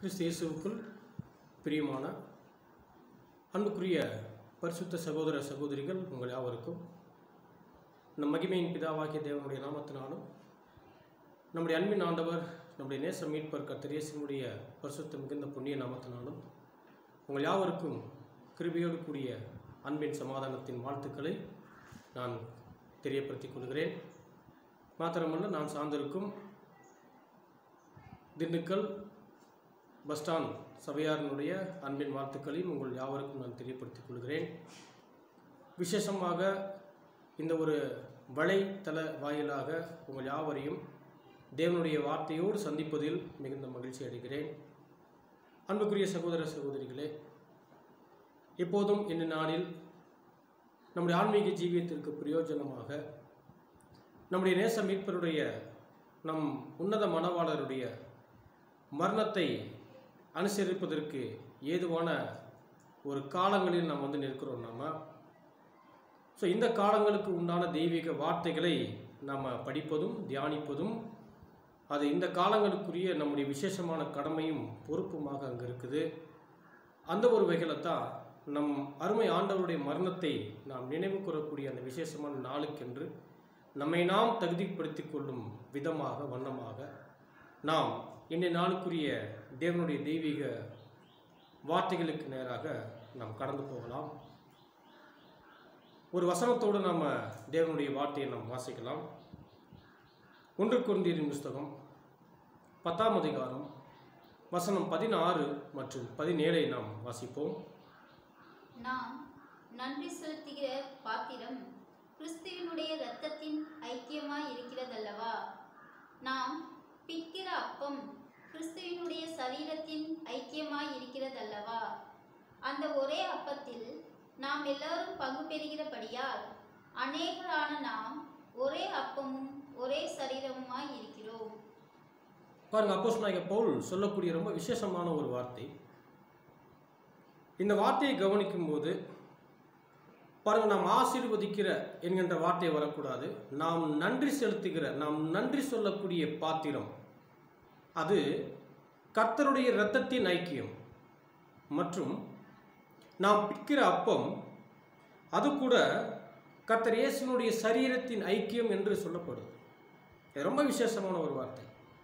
கிறிஸ்து இயேசுவுக்குள் பிரியமான அன்புக்குரிய பரிசுத்த சகோதர சகோதரிகள் உங்கள் யாவருக்கும் நம் மகிமையின் பிதாவாகிய தேவனுடைய நாமத்தினாலும் நம்முடைய அன்பின் ஆண்டவர் நம்முடைய நேச மீட்பர் கர்த்தரேசனுடைய பரிசுத்த மிகுந்த புண்ணிய நாமத்தினாலும் உங்கள் யாவருக்கும் கிருபையோடு கூடிய அன்பின் சமாதானத்தின் வாழ்த்துக்களை நான் தெரியப்படுத்திக் கொள்கிறேன் மாத்திரமல்ல நான் சார்ந்திருக்கும் திண்டுக்கல் பஸ் ஸ்டாண்ட் சபையாரினுடைய அன்பின் வாழ்த்துக்களையும் உங்கள் யாவருக்கும் நான் தெரியப்படுத்திக் கொள்கிறேன் விசேஷமாக இந்த ஒரு வலைத்தள வாயிலாக உங்கள் யாவரையும் தேவனுடைய வார்த்தையோடு சந்திப்பதில் மிகுந்த மகிழ்ச்சி அடைகிறேன் அன்புக்குரிய சகோதர சகோதரிகளே எப்போதும் இந்த நாளில் நம்முடைய ஆன்மீக ஜீவியத்திற்கு பிரயோஜனமாக நம்முடைய நேச மீட்பருடைய நம் உன்னத மனவாளருடைய மரணத்தை அனுசரிப்பதற்கு ஏதுவான ஒரு காலங்களில் நாம் வந்து நிற்கிறோம் நாம ஸோ இந்த காலங்களுக்கு உண்டான தெய்வீக வார்த்தைகளை நாம் படிப்பதும் தியானிப்பதும் அது இந்த காலங்களுக்குரிய நம்முடைய விசேஷமான கடமையும் பொறுப்புமாக அங்கே இருக்குது அந்த ஒரு வகையில் தான் நம் அருமை ஆண்டவருடைய மரணத்தை நாம் நினைவு கூறக்கூடிய அந்த விசேஷமான நாளுக்கென்று நம்மை நாம் தகுதிப்படுத்திக் கொள்ளும் விதமாக வண்ணமாக நாம் இன்றைய நாளுக்குரிய தேவனுடைய தெய்வீக வார்த்தைகளுக்கு நேராக நாம் கடந்து போகலாம் ஒரு வசனத்தோடு நாம் தேவனுடைய வார்த்தையை நாம் வாசிக்கலாம் ஒன்று குருந்தியரின் புஸ்தகம் பத்தாம் அதிகாரம் வசனம் பதினாறு மற்றும் பதினேழை நாம் வாசிப்போம் நாம் நன்றி செலுத்துகிற பாத்திரம் கிறிஸ்துவினுடைய இரத்தத்தின் ஐக்கியமாய் இருக்கிறதல்லவா நாம் பிற்கிற அப்பம் கிறிஸ்துவினுடைய சரீரத்தின் ஐக்கியமாய் இருக்கிறதல்லவா அந்த ஒரே அப்பத்தில் நாம் எல்லாரும் பங்கு பெறுகிறபடியால் அநேகரான நாம் ஒரே அப்பமும் ஒரே சரீரமுமாய் இருக்கிறோம் பாருங்க அப்போஸ் நாயக பவுல் சொல்லக்கூடிய ரொம்ப விசேஷமான ஒரு வார்த்தை இந்த வார்த்தையை கவனிக்கும் போது பாருங்க நாம் ஆசீர்வதிக்கிற என்கின்ற வார்த்தை வரக்கூடாது நாம் நன்றி செலுத்துகிற நாம் நன்றி சொல்லக்கூடிய பாத்திரம் அது கர்த்தருடைய இரத்தத்தின் ஐக்கியம் மற்றும் நாம் பிற்கிற அப்பம் அது கூட கர்த்தர் இயேசுனுடைய சரீரத்தின் ஐக்கியம் என்று சொல்லப்படுது இது ரொம்ப விசேஷமான ஒரு வார்த்தை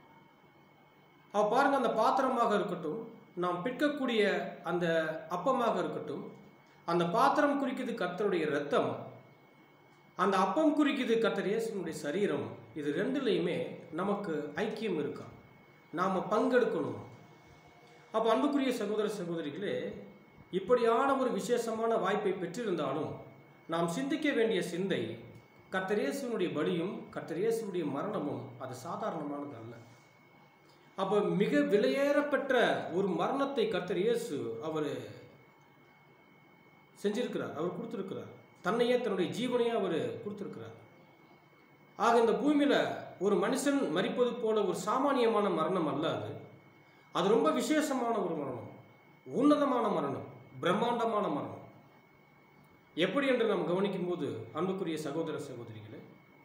அவ பாருங்க அந்த பாத்திரமாக இருக்கட்டும் நாம் பிற்கக்கூடிய அந்த அப்பமாக இருக்கட்டும் அந்த பாத்திரம் குறிக்குது கர்த்தருடைய ரத்தம் அந்த அப்பம் குறிக்குது கர்த்தர் இயேசுனுடைய சரீரம் இது ரெண்டுலேயுமே நமக்கு ஐக்கியம் இருக்கா நாம் பங்கெடுக்கணும் அப்போ அன்புக்குரிய சகோதர சகோதரிகளே இப்படியான ஒரு விசேஷமான வாய்ப்பை பெற்றிருந்தாலும் நாம் சிந்திக்க வேண்டிய சிந்தை கர்த்தரேசுனுடைய பலியும் கர்த்தரேசுனுடைய மரணமும் அது சாதாரணமானது அல்ல அப்போ மிக விலையேறப்பெற்ற ஒரு மரணத்தை கர்த்தர் இயேசு அவர் செஞ்சிருக்கிறார் அவர் கொடுத்துருக்கிறார் தன்னையே தன்னுடைய ஜீவனையே அவர் கொடுத்துருக்கிறார் ஆக இந்த பூமியில் ஒரு மனுஷன் மரிப்பது போல ஒரு சாமானியமான மரணம் அல்ல அது அது ரொம்ப விசேஷமான ஒரு மரணம் உன்னதமான மரணம் பிரம்மாண்டமான மரணம் எப்படி என்று நாம் கவனிக்கும்போது அன்புக்குரிய சகோதர சகோதரிகளே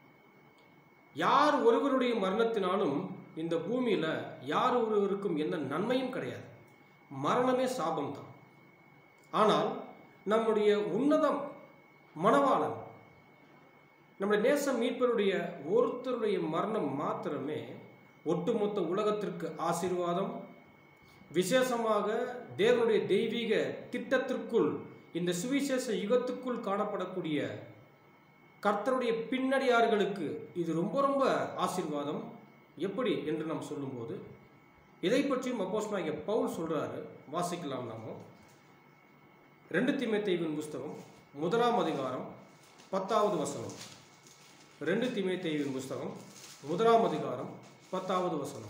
யார் ஒருவருடைய மரணத்தினாலும் இந்த பூமியில் யார் ஒருவருக்கும் எந்த நன்மையும் கிடையாது மரணமே சாபம் தான் ஆனால் நம்முடைய உன்னதம் மணவாளன் நம்முடைய நேச மீட்பருடைய ஒருத்தருடைய மரணம் மாத்திரமே ஒட்டுமொத்த உலகத்திற்கு ஆசீர்வாதம் விசேஷமாக தேவனுடைய தெய்வீக திட்டத்திற்குள் இந்த சுவிசேஷ யுகத்துக்குள் காணப்படக்கூடிய கர்த்தருடைய பின்னடியார்களுக்கு இது ரொம்ப ரொம்ப ஆசீர்வாதம் எப்படி என்று நாம் சொல்லும்போது இதை பற்றியும் அப்போஸ் நாயக பவுல் சொல்கிறாரு வாசிக்கலாம் நாம ரெண்டு திமைத்தேவின் புஸ்தகம் முதலாம் அதிகாரம் பத்தாவது வசனம் ரெண்டு திமைத்தேவின் புஸ்தகம் முதலாம் அதிகாரம் பத்தாவது வசனம்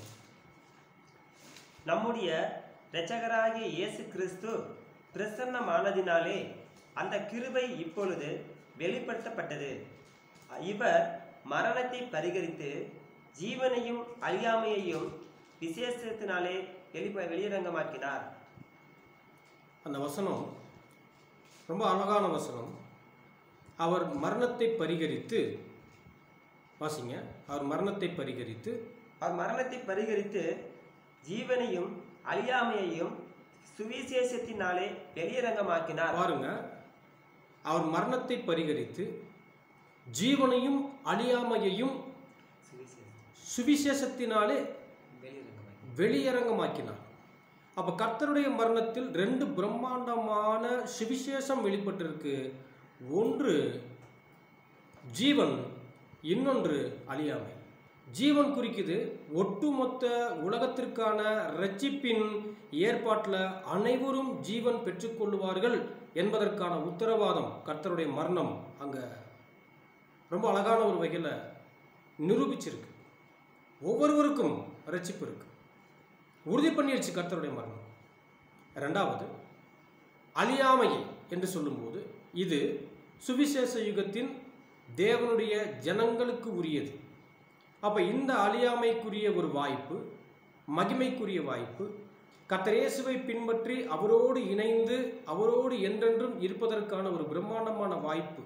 நம்முடைய இரட்சகராகிய இயேசு கிறிஸ்து பிரசன்னமானதினாலே அந்த கிருபை இப்பொழுது வெளிப்படுத்தப்பட்டது இவர் மரணத்தை பரிகரித்து ஜீவனையும் அழியாமையையும் விசேஷத்தினாலே வெளிப்ப வெளியரங்கமாக்கினார் அந்த வசனம் ரொம்ப அழகான வசனம் அவர் மரணத்தை பரிகரித்து வாசிங்க அவர் மரணத்தை பரிகரித்து அவர் மரணத்தை பரிகரித்து ஜீவனையும் அழியாமையையும் சுவிசேஷத்தினாலே வெளியரங்கமாக்கினார் பாருங்க அவர் மரணத்தை பரிகரித்து ஜீவனையும் அழியாமையையும் சுவிசேஷம் சுவிசேஷத்தினாலே வெளியரங்கமாக்கினார் வெளியரங்கமாக்கினார் அப்ப கர்த்தருடைய மரணத்தில் ரெண்டு பிரம்மாண்டமான சுவிசேஷம் வெளிப்பட்டிருக்கு ஒன்று ஜீவன் இன்னொன்று அழியாமை ஜீவன் குறிக்குது ஒட்டுமொத்த உலகத்திற்கான ரட்சிப்பின் ஏற்பாட்டில் அனைவரும் ஜீவன் பெற்றுக்கொள்வார்கள் என்பதற்கான உத்தரவாதம் கர்த்தருடைய மரணம் அங்க ரொம்ப அழகான ஒரு வகையில் நிரூபிச்சிருக்கு ஒவ்வொருவருக்கும் ரட்சிப்பு இருக்கு உறுதி பண்ணிடுச்சு கர்த்தருடைய மரணம் ரெண்டாவது அழியாமை என்று சொல்லும்போது இது சுவிசேஷ யுகத்தின் தேவனுடைய ஜனங்களுக்கு உரியது அப்போ இந்த அழியாமைக்குரிய ஒரு வாய்ப்பு மகிமைக்குரிய வாய்ப்பு கர்த்தர் இயேசுவை பின்பற்றி அவரோடு இணைந்து அவரோடு என்றென்றும் இருப்பதற்கான ஒரு பிரம்மாண்டமான வாய்ப்பு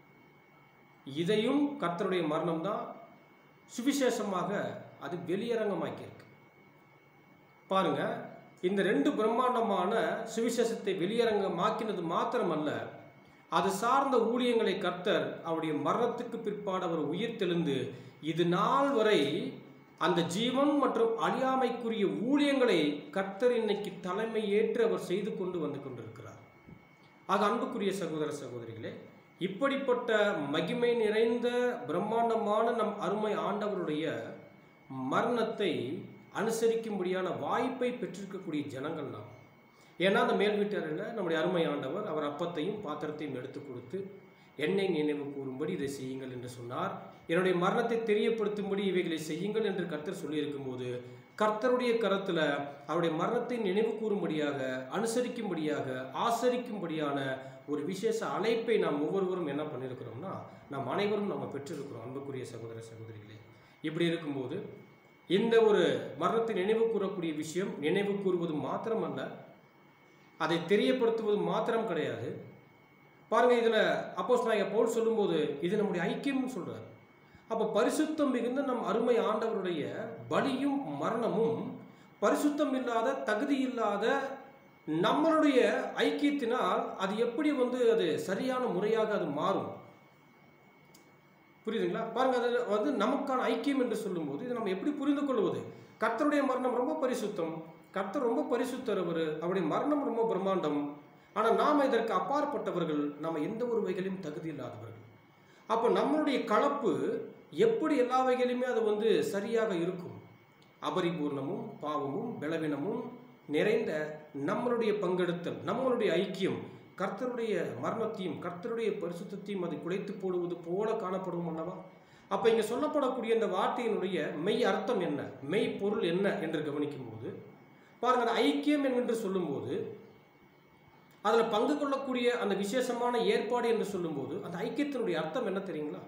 இதையும் கர்த்தருடைய மரணம் தான் சுவிசேஷமாக அது வெளியரங்கமாக்கியிருக்கு பாருங்க இந்த ரெண்டு பிரம்மாண்டமான சுவிசேஷத்தை வெளியரங்கமாக்கினது மாத்திரமல்ல அது சார்ந்த ஊழியங்களை கர்த்தர் அவருடைய மரணத்துக்கு பிற்பாடு அவர் உயிர் தெழுந்து இது நாள் வரை அந்த ஜீவன் மற்றும் அழியாமைக்குரிய ஊழியங்களை கர்த்தர் இன்னைக்கு தலைமை ஏற்று அவர் செய்து கொண்டு வந்து கொண்டிருக்கிறார் ஆக அன்புக்குரிய சகோதர சகோதரிகளே இப்படிப்பட்ட மகிமை நிறைந்த பிரம்மாண்டமான நம் அருமை ஆண்டவருடைய மரணத்தை அனுசரிக்கும்படியான வாய்ப்பை பெற்றிருக்கக்கூடிய ஜனங்கள் நாம் ஏன்னா அந்த மேல் வீட்டறையில் நம்முடைய அருமை ஆண்டவர் அவர் அப்பத்தையும் பாத்திரத்தையும் எடுத்து கொடுத்து என்னை நினைவு கூறும்படி இதை செய்யுங்கள் என்று சொன்னார் என்னுடைய மரணத்தை தெரியப்படுத்தும்படி இவைகளை செய்யுங்கள் என்று கர்த்தர் சொல்லியிருக்கும் போது கர்த்தருடைய கரத்தில் அவருடைய மரணத்தை நினைவு கூறும்படியாக அனுசரிக்கும்படியாக ஆசரிக்கும்படியான ஒரு விசேஷ அழைப்பை நாம் ஒவ்வொருவரும் என்ன பண்ணியிருக்கிறோம்னா நாம் அனைவரும் நம்ம பெற்றிருக்கிறோம் அன்புக்குரிய சகோதர சகோதரிகளே இப்படி இருக்கும்போது இந்த ஒரு மரணத்தை நினைவு கூறக்கூடிய விஷயம் நினைவு கூறுவது மாத்திரமல்ல அதை தெரியப்படுத்துவது மாத்திரம் கிடையாது பாருங்க இதுல அப்போஸ் நாயக பவுல் சொல்லும்போது இது நம்முடைய ஐக்கியம்னு சொல்றார் அப்ப பரிசுத்தம் மிகுந்த நம் அருமை ஆண்டவருடைய பலியும் மரணமும் பரிசுத்தம் இல்லாத தகுதி இல்லாத நம்மளுடைய ஐக்கியத்தினால் அது எப்படி வந்து அது சரியான முறையாக அது மாறும் புரியுதுங்களா பாருங்க அது வந்து நமக்கான ஐக்கியம் என்று சொல்லும்போது இதை நம்ம எப்படி புரிந்து கொள்வது கர்த்தருடைய மரணம் ரொம்ப பரிசுத்தம் கர்த்தர் ரொம்ப பரிசுத்தர் அவர் அவருடைய மரணம் ரொம்ப பிரம்மாண்டம் ஆனால் நாம் இதற்கு அப்பாற்பட்டவர்கள் நாம் எந்த ஒரு வகையிலும் தகுதி இல்லாதவர்கள் அப்போ நம்மளுடைய கலப்பு எப்படி எல்லா வகையிலுமே அது வந்து சரியாக இருக்கும் அபரிபூர்ணமும் பாவமும் பலவீனமும் நிறைந்த நம்மளுடைய பங்கெடுத்தல் நம்மளுடைய ஐக்கியம் கர்த்தருடைய மரணத்தையும் கர்த்தருடைய பரிசுத்தத்தையும் அது குலைத்து போடுவது போல காணப்படும் அல்லவா அப்போ இங்கே சொல்லப்படக்கூடிய இந்த வார்த்தையினுடைய மெய் அர்த்தம் என்ன மெய் பொருள் என்ன என்று கவனிக்கும்போது பாருங்க அந்த ஐக்கியம் என்று சொல்லும்போது அதில் பங்கு கொள்ளக்கூடிய அந்த விசேஷமான ஏற்பாடு என்று சொல்லும்போது அந்த ஐக்கியத்தினுடைய அர்த்தம் என்ன தெரியுங்களா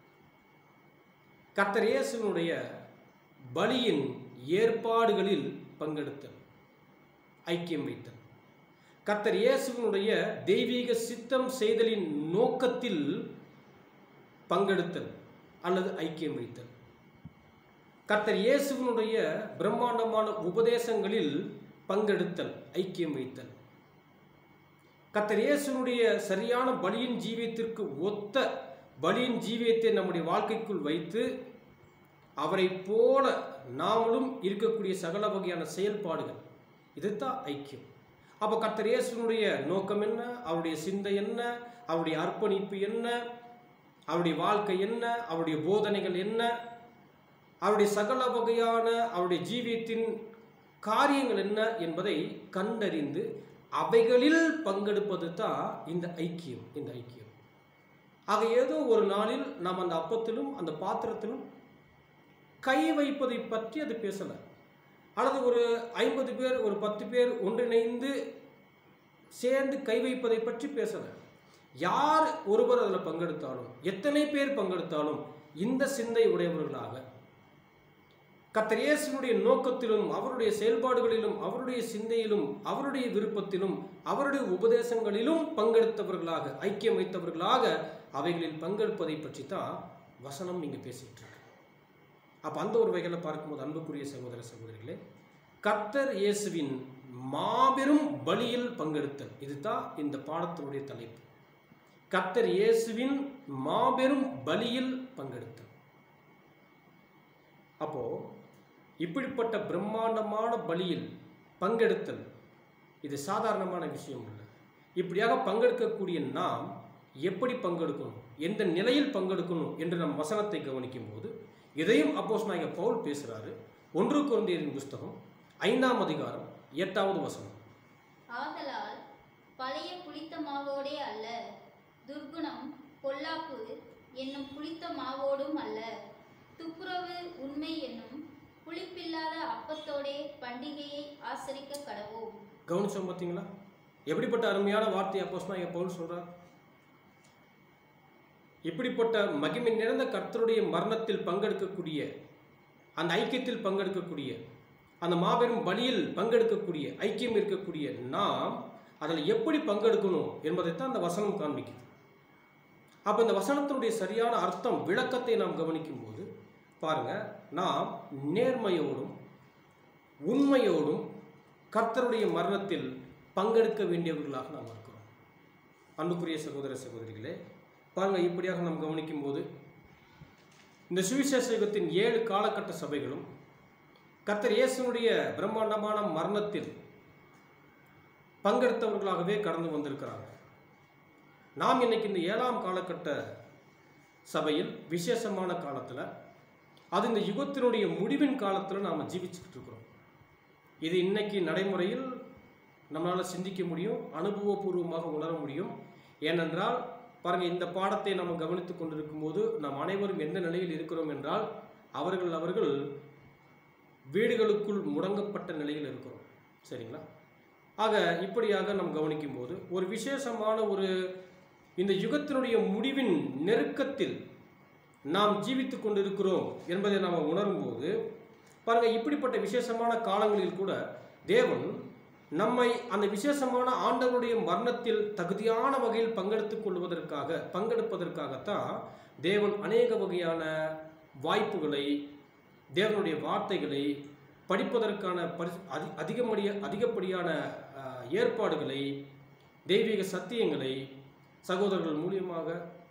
கர்த்தர் இயேசுவினுடைய பலியின் ஏற்பாடுகளில் பங்கெடுத்தல் ஐக்கியம் வைத்தல் கர்த்தர் இயேசுவினுடைய தெய்வீக சித்தம் செய்தலின் நோக்கத்தில் பங்கெடுத்தல் அல்லது ஐக்கியம் வைத்தல் கர்த்தர் இயேசுவினுடைய பிரம்மாண்டமான உபதேசங்களில் பங்கெடுத்தல் ஐக்கியம் வைத்தல் கர்த்தர் இயேசுனுடைய சரியான பலியின் ஜீவியத்திற்கு ஒத்த பலியின் ஜீவியத்தை நம்முடைய வாழ்க்கைக்குள் வைத்து அவரை போல நாமளும் இருக்கக்கூடிய சகல வகையான செயல்பாடுகள் இதுதான் ஐக்கியம் அப்போ கர்த்தர் இயேசுனுடைய நோக்கம் என்ன அவருடைய சிந்தை என்ன அவருடைய அர்ப்பணிப்பு என்ன அவருடைய வாழ்க்கை என்ன அவருடைய போதனைகள் என்ன அவருடைய சகல வகையான அவருடைய ஜீவியத்தின் காரியங்கள் என்ன என்பதை கண்டறிந்து அவைகளில் பங்கெடுப்பது தான் இந்த ஐக்கியம் இந்த ஐக்கியம் ஆக ஏதோ ஒரு நாளில் நாம் அந்த அப்பத்திலும் அந்த பாத்திரத்திலும் கை வைப்பதை பற்றி அது பேசலை அல்லது ஒரு ஐம்பது பேர் ஒரு பத்து பேர் ஒன்றிணைந்து சேர்ந்து கை வைப்பதை பற்றி பேசலை யார் ஒருவர் அதில் பங்கெடுத்தாலும் எத்தனை பேர் பங்கெடுத்தாலும் இந்த சிந்தை உடையவர்களாக கர்த்தர் இயேசுனுடைய நோக்கத்திலும் அவருடைய செயல்பாடுகளிலும் அவருடைய சிந்தையிலும் அவருடைய விருப்பத்திலும் அவருடைய உபதேசங்களிலும் பங்கெடுத்தவர்களாக ஐக்கியம் வைத்தவர்களாக அவைகளில் பங்கெடுப்பதை பற்றி தான் வசனம் இங்கே பேசிட்டு இருக்கு அப்போ அந்த ஒரு வகையில் பார்க்கும்போது அன்புக்குரிய சகோதர சகோதரிகளே கர்த்தர் இயேசுவின் மாபெரும் பலியில் பங்கெடுத்தல் இதுதான் இந்த பாடத்தினுடைய தலைப்பு கர்த்தர் இயேசுவின் மாபெரும் பலியில் பங்கெடுத்தல் அப்போ இப்படிப்பட்ட பிரம்மாண்டமான பலியில் பங்கெடுத்தல் இது சாதாரணமான விஷயம் இல்லை இப்படியாக பங்கெடுக்கக்கூடிய நாம் எப்படி பங்கெடுக்கணும் எந்த நிலையில் பங்கெடுக்கணும் என்று நம் வசனத்தை கவனிக்கும் போது இதையும் அப்போஸ் நாயக பவுல் பேசுகிறாரு ஒன்று குழந்தையரின் புஸ்தகம் ஐந்தாம் அதிகாரம் எட்டாவது வசனம் ஆதலால் பழைய புளித்த மாவோடே அல்ல துர்குணம் பொல்லாப்பு என்னும் புளித்த மாவோடும் அல்ல துப்புரவு உண்மை என்னும் புளிப்பில்லாத அப்பத்தோடே பண்டிகையை ஆசரிக்க கடவோம் கவனிச்சோம் பார்த்தீங்களா எப்படிப்பட்ட அருமையான வார்த்தை அப்போஸ் நாயக பவுல் சொல்றார் இப்படிப்பட்ட மகிமை நிறைந்த கர்த்தருடைய மரணத்தில் பங்கெடுக்கக்கூடிய அந்த ஐக்கியத்தில் பங்கெடுக்கக்கூடிய அந்த மாபெரும் பலியில் பங்கெடுக்கக்கூடிய ஐக்கியம் இருக்கக்கூடிய நாம் அதில் எப்படி பங்கெடுக்கணும் என்பதைத்தான் அந்த வசனம் காண்பிக்குது அப்போ இந்த வசனத்தினுடைய சரியான அர்த்தம் விளக்கத்தை நாம் கவனிக்கும் போது பாருங்க நாம் நேர்மையோடும் உண்மையோடும் கர்த்தருடைய மரணத்தில் பங்கெடுக்க வேண்டியவர்களாக நாம் இருக்கிறோம் அன்புக்குரிய சகோதர சகோதரிகளே பாருங்க இப்படியாக நாம் கவனிக்கும் போது இந்த சுவிசேஷ யுகத்தின் ஏழு காலகட்ட சபைகளும் கர்த்தர் இயேசுனுடைய பிரம்மாண்டமான மரணத்தில் பங்கெடுத்தவர்களாகவே கடந்து வந்திருக்கிறாங்க நாம் இன்னைக்கு இந்த ஏழாம் காலகட்ட சபையில் விசேஷமான காலத்தில் அது இந்த யுகத்தினுடைய முடிவின் காலத்தில் நாம் ஜீவிச்சுக்கிட்டு இருக்கிறோம் இது இன்னைக்கு நடைமுறையில் நம்மளால் சிந்திக்க முடியும் அனுபவபூர்வமாக உணர முடியும் ஏனென்றால் பாருங்கள் இந்த பாடத்தை நம்ம கவனித்து கொண்டிருக்கும் போது நாம் அனைவரும் எந்த நிலையில் இருக்கிறோம் என்றால் அவர்கள் அவர்கள் வீடுகளுக்குள் முடங்கப்பட்ட நிலையில் இருக்கிறோம் சரிங்களா ஆக இப்படியாக நாம் கவனிக்கும் போது ஒரு விசேஷமான ஒரு இந்த யுகத்தினுடைய முடிவின் நெருக்கத்தில் நாம் ஜீவித்து கொண்டிருக்கிறோம் என்பதை நாம் உணரும்போது பாருங்க இப்படிப்பட்ட விசேஷமான காலங்களில் கூட தேவன் நம்மை அந்த விசேஷமான ஆண்டவருடைய மரணத்தில் தகுதியான வகையில் பங்கெடுத்துக் கொள்வதற்காக பங்கெடுப்பதற்காகத்தான் தேவன் அநேக வகையான வாய்ப்புகளை தேவனுடைய வார்த்தைகளை படிப்பதற்கான பரி அதி அதிகமடிய அதிகப்படியான அஹ், ஏற்பாடுகளை தெய்வீக சத்தியங்களை சகோதரர்கள் மூலியமாக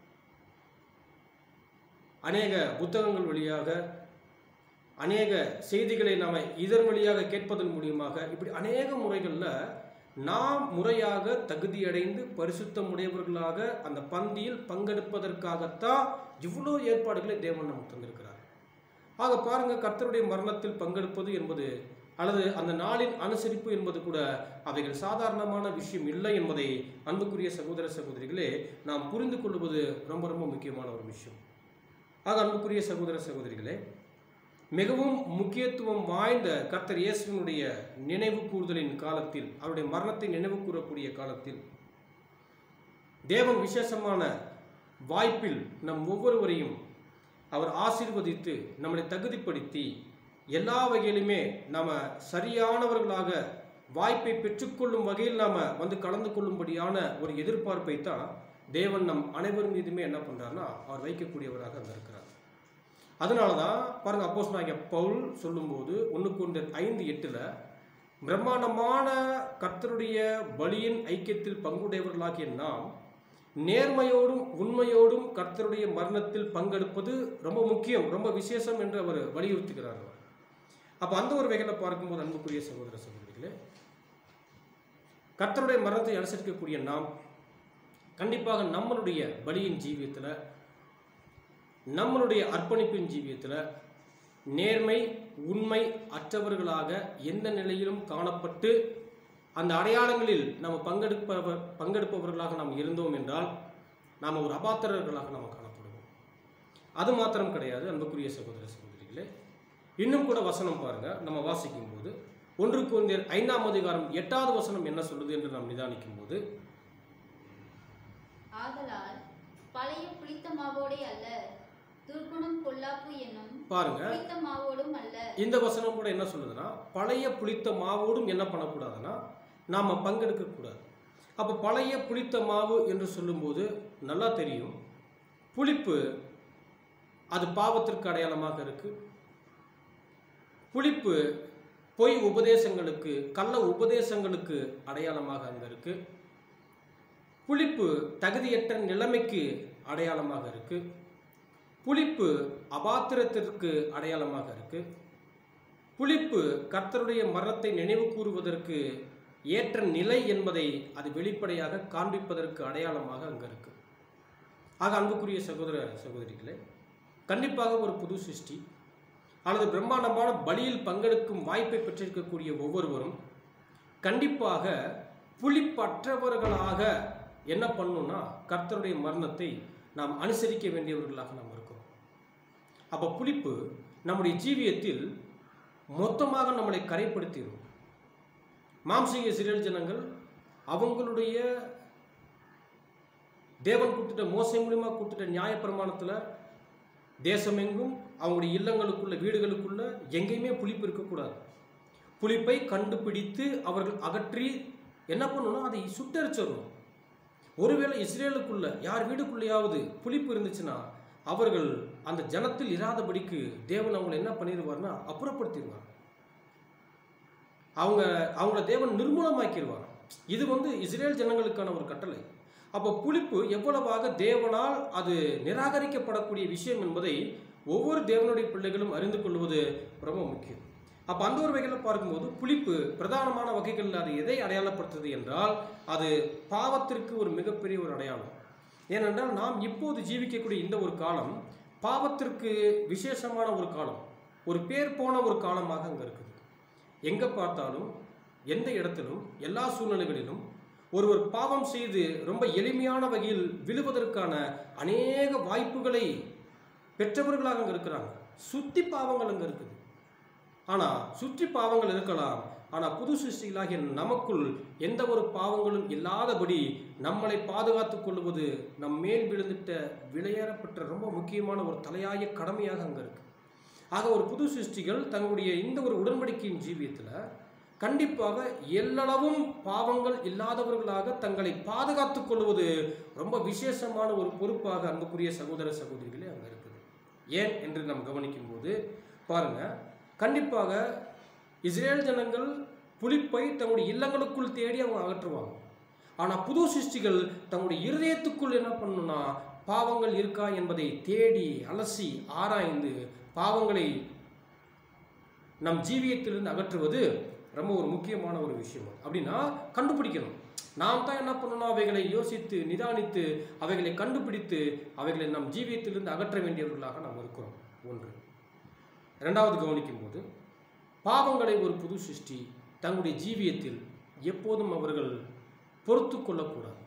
அநேக புத்தகங்கள் வழியாக அநேக செய்திகளை நாம் இதன் வழியாக கேட்பதன் மூலியமாக இப்படி அநேக முறைகளில் நாம் முறையாக தகுதியடைந்து பரிசுத்தம் உடையவர்களாக அந்த பந்தியில் பங்கெடுப்பதற்காகத்தான் இவ்வளோ ஏற்பாடுகளை தேவன் நமக்கு தந்திருக்கிறார் ஆக பாருங்க கர்த்தருடைய மரணத்தில் பங்கெடுப்பது என்பது அல்லது அந்த நாளின் அனுசரிப்பு என்பது கூட அவைகள் சாதாரணமான விஷயம் இல்லை என்பதை அன்புக்குரிய சகோதர சகோதரிகளே நாம் புரிந்து கொள்வது ரொம்ப ரொம்ப முக்கியமான ஒரு விஷயம் ஆக அன்புக்குரிய சகோதர சகோதரிகளே மிகவும் முக்கியத்துவம் வாய்ந்த கர்த்தர் இயேசுவினுடைய நினைவு கூறுதலின் காலத்தில் அவருடைய மரணத்தை நினைவு கூறக்கூடிய காலத்தில் தேவன் விசேஷமான வாய்ப்பில் நம் ஒவ்வொருவரையும் அவர் ஆசீர்வதித்து நம்மளை தகுதிப்படுத்தி எல்லா வகையிலுமே நாம் சரியானவர்களாக வாய்ப்பை பெற்றுக்கொள்ளும் வகையில் நாம் வந்து கலந்து கொள்ளும்படியான ஒரு எதிர்பார்ப்பை தான் தேவன் நம் அனைவர் மீதுமே என்ன பண்ணுறாருன்னா அவர் வைக்கக்கூடியவராக அங்கே இருக்கிறார் அதனால தான் பாருங்க அப்போஸ் நாங்கள் பவுல் சொல்லும்போது ஒன்றுக்கு ஒன்று ஐந்து எட்டில் பிரம்மாண்டமான கர்த்தருடைய பலியின் ஐக்கியத்தில் பங்குடையவர்களாகிய நாம் நேர்மையோடும் உண்மையோடும் கர்த்தருடைய மரணத்தில் பங்கெடுப்பது ரொம்ப முக்கியம் ரொம்ப விசேஷம் என்று அவர் வலியுறுத்துகிறார் அவர் அப்போ அந்த ஒரு வகையில் பார்க்கும்போது அன்புக்குரிய சகோதர சகோதரிகளே கர்த்தருடைய மரணத்தை அனுசரிக்கக்கூடிய நாம் கண்டிப்பாக நம்மளுடைய பலியின் ஜீவியத்தில் நம்மளுடைய அர்ப்பணிப்பின் ஜீவியத்தில் நேர்மை உண்மை அற்றவர்களாக எந்த நிலையிலும் காணப்பட்டு அந்த அடையாளங்களில் நம்ம பங்கெடுப்பவர் பங்கெடுப்பவர்களாக நாம் இருந்தோம் என்றால் நாம் ஒரு அபாத்திரர்களாக நாம் காணப்படுவோம் அது மாத்திரம் கிடையாது அன்புக்குரிய சகோதர சகோதரிகளே இன்னும் கூட வசனம் பாருங்க நம்ம வாசிக்கும் போது ஒன்று குழந்தையர் ஐந்தாம் அதிகாரம் எட்டாவது வசனம் என்ன சொல்லுது என்று நாம் நிதானிக்கும் போது ஆதலால் பழைய புளித்த மாவோடே அல்ல துர்குணம் பொல்லாப்பு என்னும் பாருங்க புளித்த மாவோடும் அல்ல இந்த வசனம் கூட என்ன சொல்லுதுன்னா பழைய புளித்த மாவோடும் என்ன பண்ணக்கூடாதுன்னா நாம் பங்கெடுக்கக்கூடாது அப்போ பழைய புளித்த மாவு என்று சொல்லும்போது நல்லா தெரியும் புளிப்பு அது பாவத்திற்கு அடையாளமாக இருக்கு புளிப்பு பொய் உபதேசங்களுக்கு கள்ள உபதேசங்களுக்கு அடையாளமாக அங்கே இருக்கு புளிப்பு தகுதியற்ற நிலைமைக்கு அடையாளமாக இருக்கு புளிப்பு அபாத்திரத்திற்கு அடையாளமாக இருக்கு புளிப்பு கர்த்தருடைய மரணத்தை நினைவு கூறுவதற்கு ஏற்ற நிலை என்பதை அது வெளிப்படையாக காண்பிப்பதற்கு அடையாளமாக அங்கே இருக்கு ஆக அன்புக்குரிய சகோதர சகோதரிகளே கண்டிப்பாக ஒரு புது சிருஷ்டி அல்லது பிரம்மாண்டமான பலியில் பங்கெடுக்கும் வாய்ப்பை பெற்றிருக்கக்கூடிய ஒவ்வொருவரும் கண்டிப்பாக புளிப்பற்றவர்களாக என்ன பண்ணணும்னா கர்த்தருடைய மரணத்தை நாம் அனுசரிக்க வேண்டியவர்களாக நாம் இருக்கிறோம் அப்போ புளிப்பு நம்முடைய ஜீவியத்தில் மொத்தமாக நம்மளை கரைப்படுத்திடும் மாம்சீக சிறியல் ஜனங்கள் அவங்களுடைய தேவன் கொடுத்துட்ட மோசை மூலியமா கொடுத்துட்ட நியாயப்பிரமாணத்தில் தேசமெங்கும் அவங்களுடைய இல்லங்களுக்குள்ள வீடுகளுக்குள்ள எங்கேயுமே புளிப்பு இருக்கக்கூடாது புளிப்பை கண்டுபிடித்து அவர்கள் அகற்றி என்ன பண்ணணும் அதை சுட்டரிச்சிடணும் ஒருவேளை இஸ்ரேலுக்குள்ள யார் வீடுக்குள்ளேயாவது புளிப்பு இருந்துச்சுன்னா அவர்கள் அந்த ஜனத்தில் இராதபடிக்கு தேவன் அவங்களை என்ன பண்ணிடுவார்னா அப்புறப்படுத்திடுவார் அவங்க அவங்கள தேவன் நிர்மூலமாக்கிடுவார் இது வந்து இஸ்ரேல் ஜனங்களுக்கான ஒரு கட்டளை அப்போ புளிப்பு எவ்வளவாக தேவனால் அது நிராகரிக்கப்படக்கூடிய விஷயம் என்பதை ஒவ்வொரு தேவனுடைய பிள்ளைகளும் அறிந்து கொள்வது ரொம்ப முக்கியம் அப்போ அந்த ஒரு வகையில் பார்க்கும்போது புளிப்பு பிரதானமான வகைகளில் அது எதை அடையாளப்படுத்துது என்றால் அது பாவத்திற்கு ஒரு மிகப்பெரிய ஒரு அடையாளம் ஏனென்றால் நாம் இப்போது ஜீவிக்கக்கூடிய இந்த ஒரு காலம் பாவத்திற்கு விசேஷமான ஒரு காலம் ஒரு பேர் போன ஒரு காலமாக அங்கே இருக்குது எங்கே பார்த்தாலும் எந்த இடத்திலும் எல்லா சூழ்நிலைகளிலும் ஒருவர் பாவம் செய்து ரொம்ப எளிமையான வகையில் விழுவதற்கான அநேக வாய்ப்புகளை பெற்றவர்களாக அங்கே இருக்கிறாங்க சுத்தி பாவங்கள் அங்கே இருக்குது ஆனால் சுற்றி பாவங்கள் இருக்கலாம் ஆனால் புது சிருஷ்டிகளாகிய நமக்குள் எந்த ஒரு பாவங்களும் இல்லாதபடி நம்மளை பாதுகாத்துக் கொள்வது நம் மேல் விழுந்துட்ட விளையாடப்பட்ட ரொம்ப முக்கியமான ஒரு தலையாய கடமையாக அங்கே இருக்கு ஆக ஒரு புது சிருஷ்டிகள் தங்களுடைய இந்த ஒரு உடன்படிக்கையின் ஜீவியத்தில் கண்டிப்பாக எல்லளவும் பாவங்கள் இல்லாதவர்களாக தங்களை பாதுகாத்துக் கொள்வது ரொம்ப விசேஷமான ஒரு பொறுப்பாக அன்புக்குரிய சகோதர சகோதரிகளே அங்கே இருக்குது ஏன் என்று நாம் கவனிக்கும் போது பாருங்க கண்டிப்பாக இஸ்ரேல் ஜனங்கள் புலிப்பை தங்களுடைய இல்லங்களுக்குள் தேடி அவங்க அகற்றுவாங்க ஆனால் புது சிருஷ்டிகள் தங்களுடைய இருதயத்துக்குள் என்ன பண்ணணும்னா பாவங்கள் இருக்கா என்பதை தேடி அலசி ஆராய்ந்து பாவங்களை நம் ஜீவியத்திலிருந்து அகற்றுவது ரொம்ப ஒரு முக்கியமான ஒரு விஷயம் அப்படின்னா கண்டுபிடிக்கணும் நாம் தான் என்ன பண்ணணும் அவைகளை யோசித்து நிதானித்து அவைகளை கண்டுபிடித்து அவைகளை நம் ஜீவியத்திலிருந்து அகற்ற வேண்டியவர்களாக நாம் இருக்கிறோம் ஒன்று இரண்டாவது கவனிக்கும் போது பாவங்களை ஒரு புது சிருஷ்டி தங்களுடைய ஜீவியத்தில் எப்போதும் அவர்கள் பொறுத்து கொள்ளக்கூடாது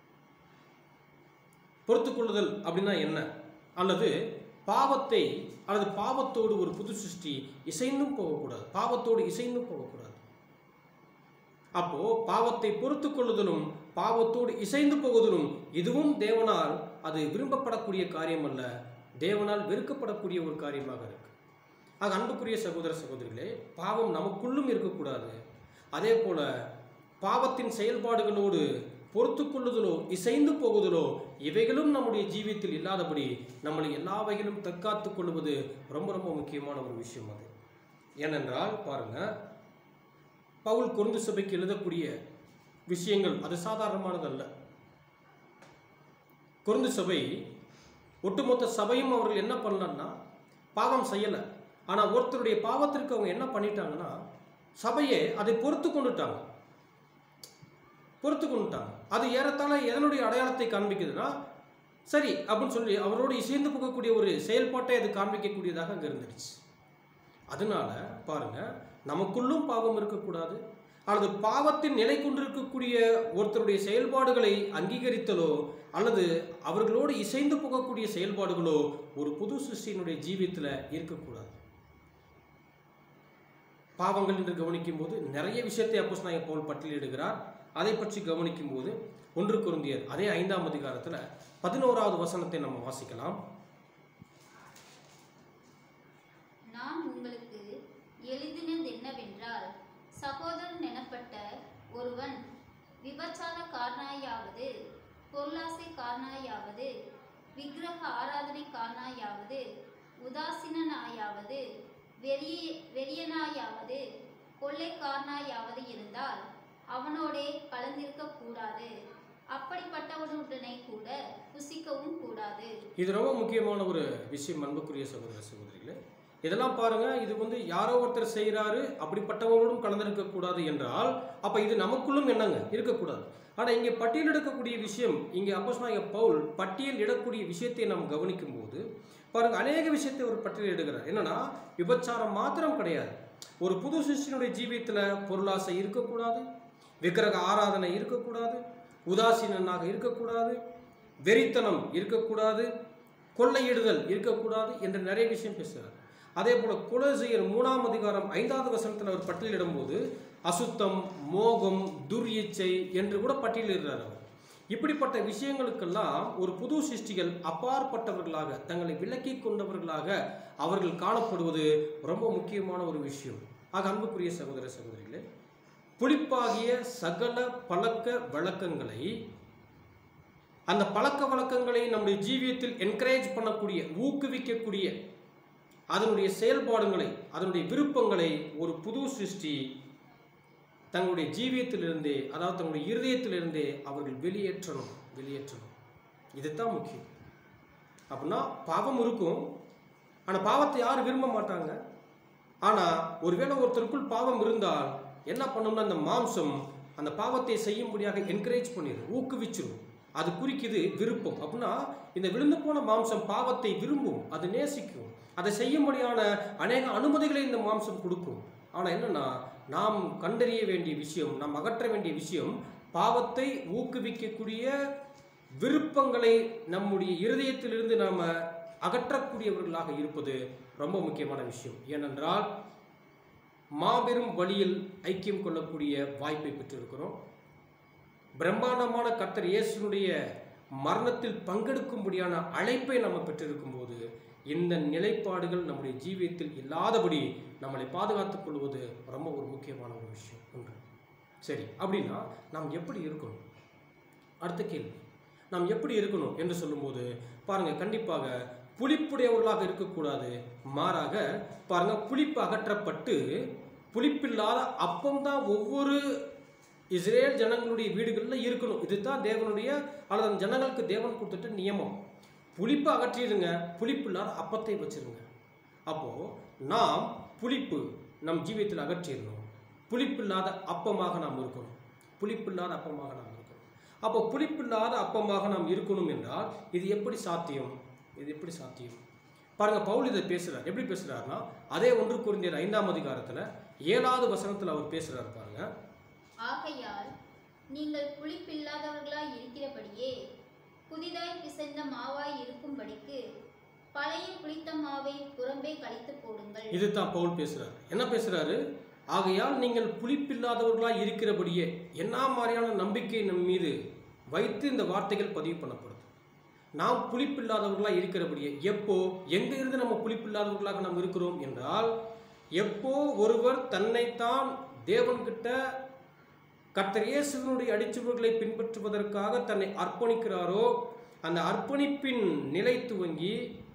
பொறுத்து கொள்ளுதல் அப்படின்னா என்ன அல்லது பாவத்தை அல்லது பாவத்தோடு ஒரு புது சிருஷ்டி இசைந்தும் போகக்கூடாது பாவத்தோடு இசைந்தும் போகக்கூடாது அப்போ பாவத்தை பொறுத்து கொள்ளுதலும் பாவத்தோடு இசைந்து போகுதலும் இதுவும் தேவனால் அது விரும்பப்படக்கூடிய காரியம் அல்ல தேவனால் வெறுக்கப்படக்கூடிய ஒரு காரியமாக இருக்கு ஆக அன்புக்குரிய சகோதர சகோதரிகளே பாவம் நமக்குள்ளும் இருக்கக்கூடாது அதே போல பாவத்தின் செயல்பாடுகளோடு பொறுத்து கொள்ளுதலோ இசைந்து போகுதலோ இவைகளும் நம்முடைய ஜீவியத்தில் இல்லாதபடி நம்மளை எல்லா வகையிலும் தற்காத்துக் கொள்வது ரொம்ப ரொம்ப முக்கியமான ஒரு விஷயம் அது ஏனென்றால் பாருங்க பவுல் குருந்து சபைக்கு எழுதக்கூடிய விஷயங்கள் அது சாதாரணமானதல்ல குருந்து சபை ஒட்டுமொத்த சபையும் அவர்கள் என்ன பண்ணலன்னா பாவம் செய்யலை ஆனால் ஒருத்தருடைய பாவத்திற்கு அவங்க என்ன பண்ணிட்டாங்கன்னா சபையே அதை பொறுத்து கொண்டுட்டாங்க பொறுத்து கொண்டுட்டாங்க அது ஏறத்தாழ எதனுடைய அடையாளத்தை காண்பிக்குதுன்னா சரி அப்படின்னு சொல்லி அவரோடு இசைந்து போகக்கூடிய ஒரு செயல்பாட்டை அது காண்பிக்கக்கூடியதாக அங்கே இருந்துடுச்சு அதனால பாருங்க நமக்குள்ளும் பாவம் இருக்கக்கூடாது அல்லது பாவத்தின் நிலை கொண்டிருக்கக்கூடிய ஒருத்தருடைய செயல்பாடுகளை அங்கீகரித்தலோ அல்லது அவர்களோடு இசைந்து போகக்கூடிய செயல்பாடுகளோ ஒரு புது சிருஷ்டியினுடைய ஜீவியத்தில் இருக்கக்கூடாது பாவங்கள் என்று கவனிக்கும் போது நிறைய விஷயத்தை அப்போஸ் நாயகம் பவுல் பட்டியலிடுகிறார் அதை பற்றி கவனிக்கும் போது ஒன்று குருந்தியர் அதே ஐந்தாம் அதிகாரத்தில் பதினோராவது வசனத்தை நம்ம வாசிக்கலாம் நான் உங்களுக்கு எழுதினது என்னவென்றால் சகோதரன் எனப்பட்ட ஒருவன் விபச்சாரக்காரனாயாவது பொருளாசைக்காரனாயாவது விக்கிரக ஆராதனைக்காரனாயாவது உதாசீனாயாவது வெறிய வெறியனாயாவது கொள்ளைக்காரனாயாவது இருந்தால் அவனோடே கலந்திருக்க கூடாது அப்படிப்பட்டவனுடனே கூட புசிக்கவும் கூடாது இது ரொம்ப முக்கியமான ஒரு விஷயம் அன்புக்குரிய சகோதர சகோதரிகளே இதெல்லாம் பாருங்க இது வந்து யாரோ ஒருத்தர் செய்கிறாரு அப்படிப்பட்டவங்களோடும் கலந்திருக்க கூடாது என்றால் அப்ப இது நமக்குள்ளும் என்னங்க இருக்கக்கூடாது ஆனா இங்கே பட்டியலிடக்கூடிய விஷயம் இங்கே அப்போஸ்தலனாகிய பவுல் பட்டியல் இடக்கூடிய விஷயத்தை நாம் கவனிக்கும் போது பாருங்க அநேக விஷயத்தை ஒரு பட்டியல் இடுகிறார் என்னன்னா விபச்சாரம் மாத்திரம் கிடையாது ஒரு புது சிஷ்யனுடைய ஜீவியத்துல பொருளாசை இருக்கக்கூடாது விக்கிரக ஆராதனை இருக்கக்கூடாது உதாசீனனாக இருக்கக்கூடாது வெறித்தனம் இருக்கக்கூடாது கொள்ளையிடுதல் இருக்கக்கூடாது என்று நிறைய விஷயம் பேசுகிறார் அதே போல குலசெயர் மூணாம் அதிகாரம் ஐந்தாவது வசனத்தில் அவர் பட்டியலிடும்போது அசுத்தம் மோகம் துர்இச்சை என்று கூட பட்டியலிடுறார் அவர் இப்படிப்பட்ட விஷயங்களுக்கெல்லாம் ஒரு புது சிருஷ்டிகள் அப்பாற்பட்டவர்களாக தங்களை விலக்கி கொண்டவர்களாக அவர்கள் காணப்படுவது ரொம்ப முக்கியமான ஒரு விஷயம் ஆக அன்புக்குரிய சகோதர சகோதரிகளே புளிப்பாகிய சகல பழக்க வழக்கங்களை அந்த பழக்க வழக்கங்களை நம்முடைய ஜீவியத்தில் என்கரேஜ் பண்ணக்கூடிய ஊக்குவிக்கக்கூடிய அதனுடைய செயல்பாடுகளை அதனுடைய விருப்பங்களை ஒரு புது சிருஷ்டி தங்களுடைய ஜீவியத்திலிருந்தே அதாவது தங்களுடைய இருதயத்திலிருந்தே அவர்கள் வெளியேற்றணும் வெளியேற்றணும் இதுதான் முக்கியம் அப்படின்னா பாவம் இருக்கும் ஆனால் பாவத்தை யாரும் விரும்ப மாட்டாங்க ஆனால் ஒருவேளை ஒருத்தருக்குள் பாவம் இருந்தால் என்ன பண்ணும்னா அந்த மாம்சம் அந்த பாவத்தை செய்யும்படியாக என்கரேஜ் பண்ணிடும் ஊக்குவிச்சிடும் அது குறிக்குது விருப்பம் அப்படின்னா இந்த விழுந்து போன மாம்சம் பாவத்தை விரும்பும் அது நேசிக்கும் அதை செய்யும்படியான அநேக அனுமதிகளை இந்த மாம்சம் கொடுக்கும் ஆனால் என்னன்னா நாம் கண்டறிய வேண்டிய விஷயம் நாம் அகற்ற வேண்டிய விஷயம் பாவத்தை ஊக்குவிக்கக்கூடிய விருப்பங்களை நம்முடைய இருதயத்திலிருந்து நாம் அகற்றக்கூடியவர்களாக இருப்பது ரொம்ப முக்கியமான விஷயம் ஏனென்றால் மாபெரும் வழியில் ஐக்கியம் கொள்ளக்கூடிய வாய்ப்பை பெற்றிருக்கிறோம் பிரம்மாண்டமான கர்த்தர் இயேசுனுடைய மரணத்தில் பங்கெடுக்கும்படியான அழைப்பை நம்ம பெற்றிருக்கும் போது இந்த நிலைப்பாடுகள் நம்முடைய ஜீவியத்தில் இல்லாதபடி நம்மளை பாதுகாத்துக் கொள்வது ரொம்ப ஒரு முக்கியமான ஒரு விஷயம் ஒன்று சரி அப்படின்னா நாம் எப்படி இருக்கணும் அடுத்த கேள்வி நாம் எப்படி இருக்கணும் என்று சொல்லும்போது பாருங்க கண்டிப்பாக புளிப்புடையவர்களாக இருக்கக்கூடாது மாறாக பாருங்க புளிப்பு அகற்றப்பட்டு புளிப்பில்லாத அப்பம் தான் ஒவ்வொரு இஸ்ரேல் ஜனங்களுடைய வீடுகளில் இருக்கணும் இதுதான் தேவனுடைய அல்லது அந்த ஜனங்களுக்கு தேவன் கொடுத்துட்ட நியமம் புளிப்பு அகற்றிடுங்க புளிப்பு இல்லாத அப்பத்தை வச்சிருங்க அப்போ நாம் புளிப்பு நம் ஜீவியத்தில் அகற்றிடணும் புளிப்பில்லாத அப்பமாக நாம் இருக்கணும் புளிப்பில்லாத அப்பமாக நாம் இருக்கணும் அப்போ புளிப்பில்லாத அப்பமாக நாம் இருக்கணும் என்றால் இது எப்படி சாத்தியம் இது எப்படி சாத்தியம் பாருங்க பவுல் இதை பேசுறார் எப்படி பேசுறாருன்னா அதே ஒன்று குறைந்தர் ஐந்தாம் அதிகாரத்துல ஏழாவது வசனத்துல அவர் பேசுறாரு பாருங்க ஆகையால் நீங்கள் புளிப்பில்லாதவர்களாய் இருக்கிறபடியே புதிதாய் பிசைந்த மாவாய் இருக்கும்படிக்கு பழைய புளித்த மாவை புறம்பே கழித்து போடுங்கள் இதுதான் பவுல் பேசுறாரு என்ன பேசுறாரு ஆகையால் நீங்கள் புளிப்பில்லாதவர்களாய் இருக்கிறபடியே என்ன மாதிரியான நம்பிக்கை நம் மீது வைத்து இந்த வார்த்தைகள் பதிவு பண்ணப்படுது நாம் புளிப்பில்லாதவர்களாக இருக்கிறபடியே எப்போ எங்க இருந்து நம்ம புளிப்பில்லாதவர்களாக நாம் இருக்கிறோம் என்றால் எப்போ ஒருவர் தன்னைத்தான் தேவன்கிட்ட கர்த்தர் இயேசுவினுடைய அடிச்சுவர்களை பின்பற்றுவதற்காக தன்னை அர்ப்பணிக்கிறாரோ அந்த அர்ப்பணிப்பின் நிலை துவங்கி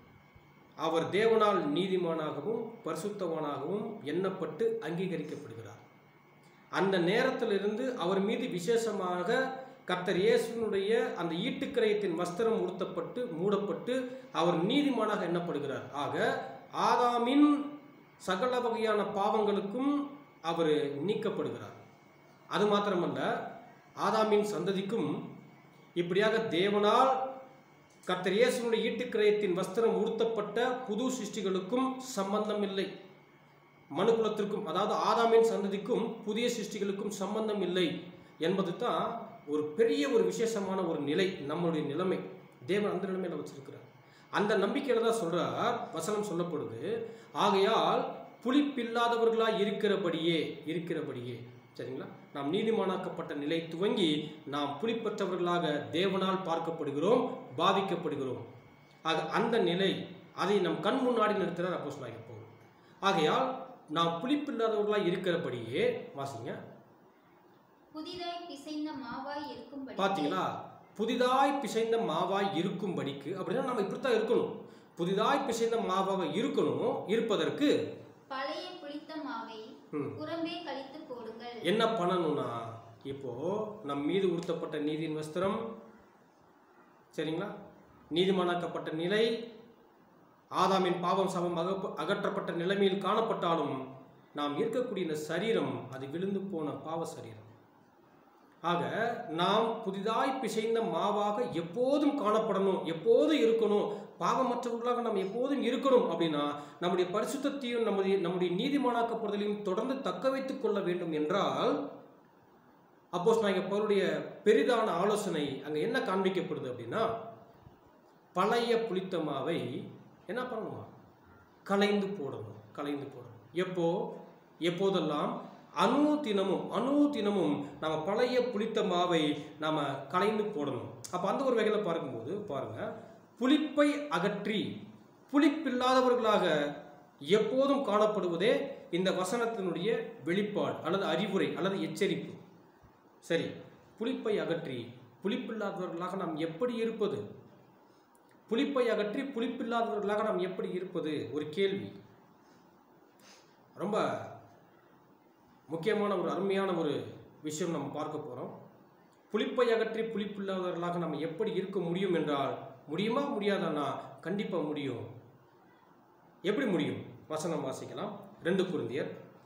அவர் தேவனால் நீதிமானாகவும் பரிசுத்தவானாகவும் எண்ணப்பட்டு அங்கீகரிக்கப்படுகிறார் அந்த நேரத்திலிருந்து அவர் மீது விசேஷமாக கர்த்தர் இயேசுவினுடைய அந்த ஈட்டுக்கிரயத்தின் வஸ்திரம் உடுத்தப்பட்டு மூடப்பட்டு அவர் நீதிமானாக எண்ணப்படுகிறார் ஆக ஆதாமின் சகல வகையான பாவங்களுக்கும் அவர் நீக்கப்படுகிறார் அது மாத்திரமல்ல ஆதாமின் சந்ததிக்கும் இப்படியாக தேவனால் கர்த்தர் இயேசுனுடைய ஈட்டுக்கிரயத்தின் வஸ்திரம் உடுத்தப்பட்ட புது சிருஷ்டிகளுக்கும் சம்பந்தம் இல்லை மனுக்குலத்திற்கும் அதாவது ஆதாமின் சந்ததிக்கும் புதிய சிருஷ்டிகளுக்கும் சம்பந்தம் இல்லை என்பது தான் ஒரு பெரிய ஒரு விசேஷமான ஒரு நிலை நம்மளுடைய நிலைமை தேவன் அந்த நிலைமையில வச்சிருக்கிறார் அந்த நம்பிக்கையில தான் சொல்றார் வசனம் சொல்லப்படுது ஆகையால் புளிப்பில்லாதவர்களாய் இருக்கிறபடியே இருக்கிறபடியே சரிங்களா நாம் நீதிமானாக்கப்பட்ட நிலை துவங்கி நாம் புளிப்பற்றவர்களாக தேவனால் பார்க்கப்படுகிறோம் பாதிக்கப்படுகிறோம் ஆக அந்த நிலை அதை நம் கண் முன்னாடி நிறுத்துறார் அப்போ சொல்லாங்க ஆகையால் நாம் புளிப்பில்லாதவர்களாய் இருக்கிறபடியே வாசிங்க புதிதாய் பிசைந்த மாவாய் இருக்கும்படி பார்த்தீங்களா புதிதாய் பிசைந்த மாவாய் இருக்கும்படிக்கு அப்படின்னா நம்ம இப்படித்தான் இருக்கணும் புதிதாய் பிசைந்த மாவாக இருக்கணும் இருப்பதற்கு பழைய புளித்த மாவை ம் புறம்பே கழித்து போடுங்கள் என்ன பண்ணணும்னா இப்போ நம் மீது உடுத்தப்பட்ட நீதியின் வஸ்திரம் சரிங்களா நீதிமானாக்கப்பட்ட நிலை ஆதாமின் பாவம் சமம் அகப்ப- அகற்றப்பட்ட நிலைமையில் காணப்பட்டாலும் நாம் இருக்கக்கூடிய இந்த சரீரம் அது விழுந்து போன பாவ சரீரம் ஆக நாம் புதிதாய் பிசைந்த மாவாக எப்போதும் காணப்படணும் எப்போதும் இருக்கணும் பாவமற்றவர்களாக நாம் எப்போதும் இருக்கணும் அப்படின்னா நம்முடைய பரிசுத்தத்தையும் நம்முடைய நம்முடைய நீதிமானாக்கப்படுதலையும் தொடர்ந்து தக்க வைத்துக் கொள்ள வேண்டும் என்றால் அப்போஸ் நான் பவுலுடைய பெரிதான ஆலோசனை அங்கே என்ன காண்பிக்கப்படுது அப்படின்னா பழைய புளித்த மாவை என்ன பண்ணணுமா கலைந்து போடணும் கலைந்து போடணும் எப்போ எப்போதெல்லாம் அணு தினமும் அணு தினமும் நம்ம பழைய புளித்த மாவை நாம் கலைந்து போடணும் அப்போ அந்த ஒரு வகையில் பார்க்கும்போது பாருங்க புளிப்பை அகற்றி புளிப்பில்லாதவர்களாக எப்போதும் காணப்படுவதே இந்த வசனத்தினுடைய வெளிப்பாடு அல்லது அறிவுரை அல்லது எச்சரிப்பு சரி புளிப்பை அகற்றி புளிப்பில்லாதவர்களாக நாம் எப்படி இருப்பது புளிப்பை அகற்றி புளிப்பில்லாதவர்களாக நாம் எப்படி இருப்பது ஒரு கேள்வி ரொம்ப முக்கியமான ஒரு அருமையான ஒரு விஷயம் நம்ம பார்க்க போகிறோம் புளிப்பை அகற்றி புளிப்பில்லாதவர்களாக நம்ம எப்படி இருக்க முடியும் என்றால் முடியுமா முடியாதானா கண்டிப்பாக முடியும் எப்படி முடியும் வசனம் வாசிக்கலாம் ரெண்டு குருந்தியர்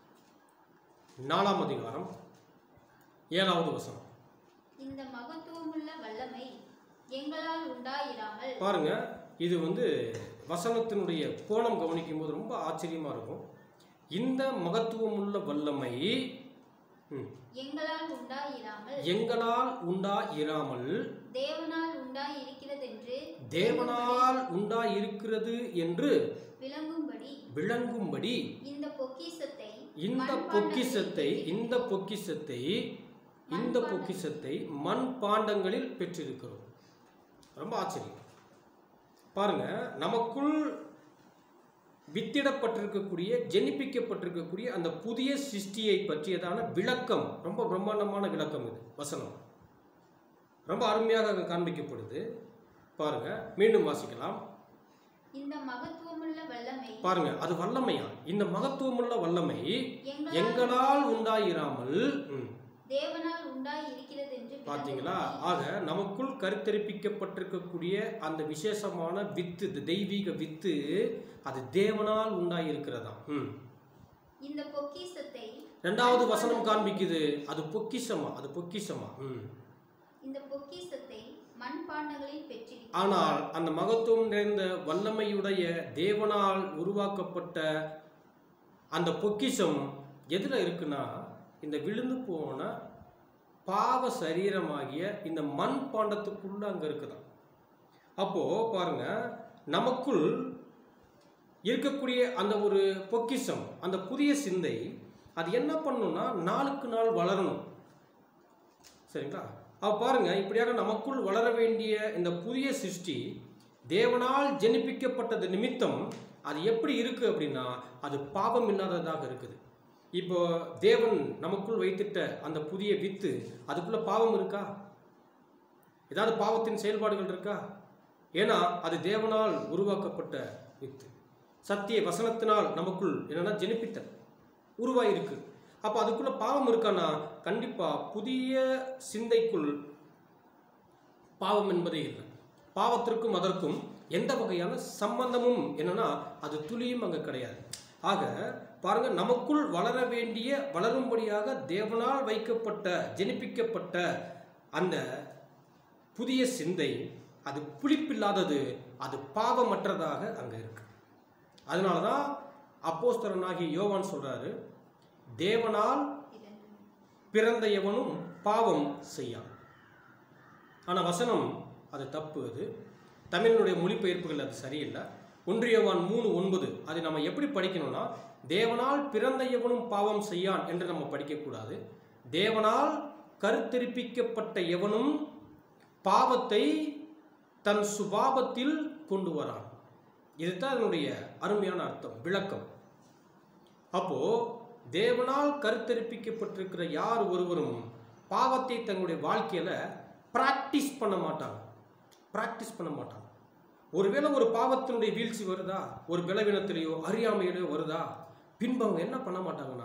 நாலாம் அதிகாரம் ஏழாவது வசனம் இந்த மகத்துவமுள்ள வல்லமை எங்களால் உண்டாயிராமல் பாருங்க இது வந்து வசனத்தினுடைய கோணம் கவனிக்கும் போது ரொம்ப ஆச்சரியமா இருக்கும் இந்த மகத்துவமுள்ள வல்லமை ம், எங்களால் உண்டாயிராமல் எங்களால் உண்டா இராமல் தேவனால் உண்டாயிருக்கிறதென்று தேவனால் உண்டா இருக்கிறது என்று விளங்கும்படி விளங்கும்படி இந்த பொக்கிஷத்தை இந்த மண்பாண்டங்களில் பொக்கிஷத்தை இந்த பொக்கிஷத்தை இந்த பொக்கிஷத்தை மண் பாண்டங்களில் பெற்றிருக்கிறோம் ரொம்ப ஆச்சரியம் பாருங்க நமக்குள் வித்திடப்பட்டிருக்கக்கூடிய ஜெனிப்பிக்கப்பட்டிருக்கக்கூடிய அந்த புதிய சிருஷ்டியை பற்றியதான விளக்கம் ரொம்ப பிரம்மாண்டமான விளக்கம் இது வசனம் ரொம்ப அருமையாக அங்க காண்பிக்கப்படுது பாருங்க மீண்டும் வாசிக்கலாம் இந்த மகத்துவமுள்ள வல்லமை பாருங்க அது வல்லமையா இந்த மகத்துவமுள்ள வல்லமை எங்களால் எங்களால் உண்டாயிராமல் ம், தேவனால் உண்டாயிருக்கிறதென்று பாத்தீங்களா விளங்கும்படி ஆக நமக்குள் கருத்தரிப்பிக்கப்பட்டிருக்கக்கூடிய அந்த விசேஷமான வித்து இந்த தெய்வீக வித்து அது தேவனால் உண்டாயிருக்கிறதா ம் இந்த பொக்கிஷத்தை ரெண்டாவது வசனம் காண்பிக்குது அது பொக்கிஷமா அது பொக்கிஷமா ம் இந்த பொக்கிஷத்தை மண்பாண்டங்களில் பெற்றிருக்கிறோம் ஆனால் அந்த மகத்துவம் நிறைந்த வல்லமையுடைய தேவனால் உருவாக்கப்பட்ட அந்த பொக்கிஷம் எதில் இருக்குன்னா இந்த விழுந்து போன பாவ சரீரமாகிய இந்த மண் பாண்டத்துக்குள்ள அங்க இருக்குதாம் அப்போ பாருங்க நமக்குள் இருக்கக்கூடிய அந்த ஒரு பொக்கிஷம் அந்த புதிய சிந்தை அது என்ன பண்ணணும்னா நாளுக்கு நாள் வளரணும் சரிங்களா அப்ப பாருங்க இப்படியாக நமக்குள் வளர வேண்டிய இந்த புதிய சிருஷ்டி தேவனால் ஜெனிப்பிக்கப்பட்டது நிமித்தம் அது எப்படி இருக்கு அப்படின்னா அது பாவம் இல்லாததாக இருக்குது இப்போ தேவன் நமக்குள் வைத்திட்ட அந்த புதிய வித்து அதுக்குள்ள பாவம் இருக்கா ஏதாவது பாவத்தின் செயல்பாடுகள் இருக்கா ஏன்னா அது தேவனால் உருவாக்கப்பட்ட வித்து சத்திய வசனத்தினால் நமக்குள் என்னன்னா ஜெனிப்பித்தல் உருவாயிருக்கு அப்போ அதுக்குள்ள பாவம் இருக்கானா கண்டிப்பா புதிய சிந்தைக்குள் பாவம் என்பதே இல்லை பாவத்திற்கும் அதற்கும் எந்த வகையான சம்பந்தமும் என்னன்னா அது துளியும் அங்க கிடையாது ஆக பாருங்க நமக்குள் வளர வேண்டிய வளரும்படியாக தேவனால் வைக்கப்பட்ட ஜெனிப்பிக்கப்பட்ட அந்த புதிய சிந்தை அது புளிப்பில்லாதது அது பாவமற்றதாக அங்க இருக்கு அதனால தான் அப்போஸ்தலனாகிய யோவான் சொல்றாரு தேவனால் பிறந்த எவனும் பாவம் செய்யான் ஆனால் வசனம் அது தப்பு அது தமிழினுடைய மொழிபெயர்ப்புகள் அது சரியில்லை ஒன்றியவான் மூணு ஒன்பது அதை நம்ம எப்படி படிக்கணும்னா தேவனால் பிறந்த எவனும் பாவம் செய்யான் என்று நம்ம படிக்கக்கூடாது தேவனால் கருத்தரிப்பிக்கப்பட்ட எவனும் பாவத்தை தன் சுபாவத்தில் கொண்டு வரான் இதுதான் அதனுடைய அருமையான அர்த்தம் விளக்கம் அப்போ தேவனால் கருத்தரிப்பிக்கப்பட்டிருக்கிற யார் ஒருவரும் பாவத்தை தங்களுடைய வாழ்க்கையில பிராக்டிஸ் பண்ண மாட்டாங்க பிராக்டிஸ் பண்ண மாட்டாங்க ஒருவேளை ஒரு பாவத்தினுடைய வீழ்ச்சி வருதா ஒரு பலவீனத்திலேயோ அறியாமையிலேயோ வருதா பின்பு அவங்க என்ன பண்ண மாட்டாங்கன்னா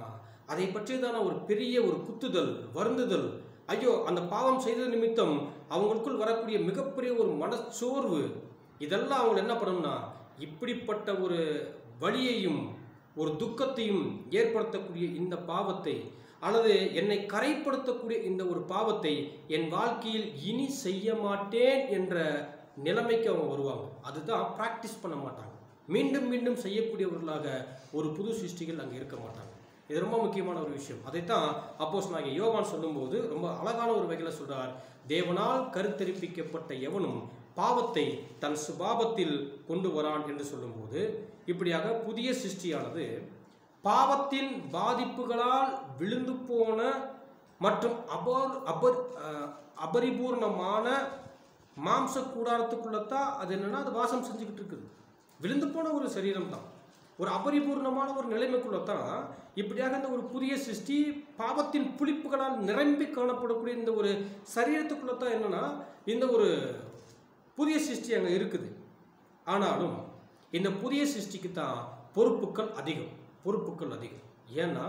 அதை பற்றியதான ஒரு பெரிய ஒரு குத்துதல் வருந்துதல் ஐயோ அந்த பாவம் செய்தது நிமித்தம் அவங்களுக்குள் வரக்கூடிய மிகப்பெரிய ஒரு மனச்சோர்வு இதெல்லாம் அவங்க என்ன பண்ணணும்னா இப்படிப்பட்ட ஒரு வலியையும் ஒரு துக்கத்தையும் ஏற்படுத்தக்கூடிய இந்த பாவத்தை அல்லது என்னை கரைப்படுத்தக்கூடிய இந்த ஒரு பாவத்தை என் வாழ்க்கையில் இனி செய்ய மாட்டேன் என்ற நிலைமைக்கு அவங்க வருவாங்க அதுதான் ப்ராக்டிஸ் பண்ண மாட்டாங்க மீண்டும் மீண்டும் செய்யக்கூடியவர்களாக ஒரு புது சிருஷ்டிகள் அங்கே இருக்க மாட்டாங்க இது ரொம்ப முக்கியமான ஒரு விஷயம் அதைத்தான் அப்போஸ் நாங்கள் யோவான் சொல்லும்போது ரொம்ப அழகான ஒரு வகையில் சொல்றார் தேவனால் கருத்தரிப்பிக்கப்பட்ட எவனும் பாவத்தை தன் சுபாவத்தில் கொண்டு வரான் என்று சொல்லும்போது இப்படியாக புதிய சிருஷ்டியானது பாவத்தின் பாதிப்புகளால் விழுந்து போன மற்றும் அபர் அபர் அஹ், அபரிபூர்ணமான மாம்ச கூடாரத்துக்குள்ளத்தான் அது என்னன்னா அது வாசம் செஞ்சுக்கிட்டு இருக்குது விழுந்து போன ஒரு சரீரம் தான் ஒரு அபரிபூர்ணமான ஒரு நிலைமைக்குள்ளத்தான் இப்படியாக இந்த ஒரு புதிய சிருஷ்டி பாவத்தின் புளிப்புகளால் நிரம்பி காணப்படக்கூடிய இந்த ஒரு சரீரத்துக்குள்ளத்தான் என்னன்னா இந்த ஒரு புதிய சிருஷ்டி அங்கே இருக்குது ஆனாலும் இந்த புதிய சிருஷ்டிக்கு தான் பொறுப்புகள் அதிகம் பொறுப்புகள் அதிகம் ஏன்னா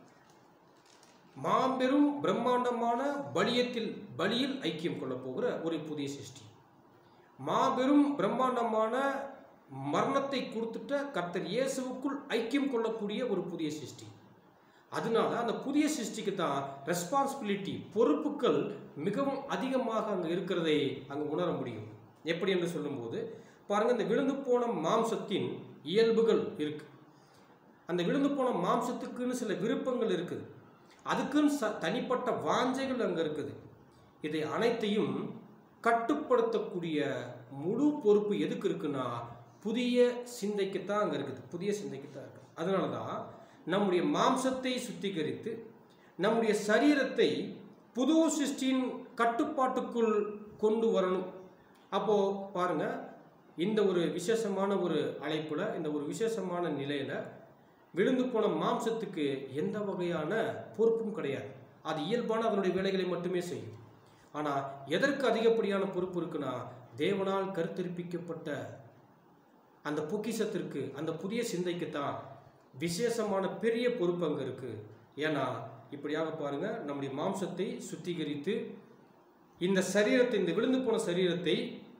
மாபெரும் பிரம்மாண்டமான பலியத்தில் பலியில் ஐக்கியம் கொள்ளப் போகிற ஒரு புதிய சிருஷ்டி மாபெரும் பிரம்மாண்டமான மரணத்தை கொடுத்துட்ட கர்த்தர் இயேசுவுக்குள் ஐக்கியம் கொள்ளக்கூடிய ஒரு புதிய சிருஷ்டி அதனால அந்த புதிய சிருஷ்டிக்கு தான் ரெஸ்பான்சிபிலிட்டி பொறுப்புகள் மிகவும் அதிகமாக அங்கே இருக்கிறதை அங்கே உணர முடியும் எப்படி என்று சொல்லும்போது பாருங்க இந்த விழுந்து போன மாம்சத்தின் இயல்புகள் இருக்கு அந்த விழுந்து போன மாம்சத்துக்குன்னு சில விருப்பங்கள் இருக்குது அதுக்குன்னு ச தனிப்பட்ட வாஞ்சைகள் அங்கே இருக்குது இதை அனைத்தையும் கட்டுப்படுத்தக்கூடிய முழு பொறுப்பு எதுக்கு இருக்குன்னா புதிய சிந்தைக்கு தான் அங்கே இருக்குது புதிய சிந்தைக்கு தான் இருக்குது அதனால தான் நம்முடைய மாம்சத்தை சுத்திகரித்து நம்முடைய சரீரத்தை புது சிருஷ்டியின் கட்டுப்பாட்டுக்குள் கொண்டு வரணும் அப்போ பாருங்க இந்த ஒரு விசேஷமான ஒரு அழைப்புல இந்த ஒரு விசேஷமான நிலையில விழுந்து போன மாம்சத்துக்கு எந்த வகையான பொறுப்பும் கிடையாது அது இயல்பான அதனுடைய வேலைகளை மட்டுமே செய்யும் ஆனால் எதற்கு அதிகப்படியான பொறுப்பு இருக்குன்னா தேவனால் கருத்தரிப்பிக்கப்பட்ட அந்த பொக்கிஷத்திற்கு அந்த புதிய சிந்தைக்கு தான் விசேஷமான பெரிய பொறுப்பு அங்கே இருக்கு ஏன்னா இப்படியாக பாருங்க நம்முடைய மாம்சத்தை சுத்திகரித்து இந்த சரீரத்தை இந்த விழுந்து போன சரீரத்தை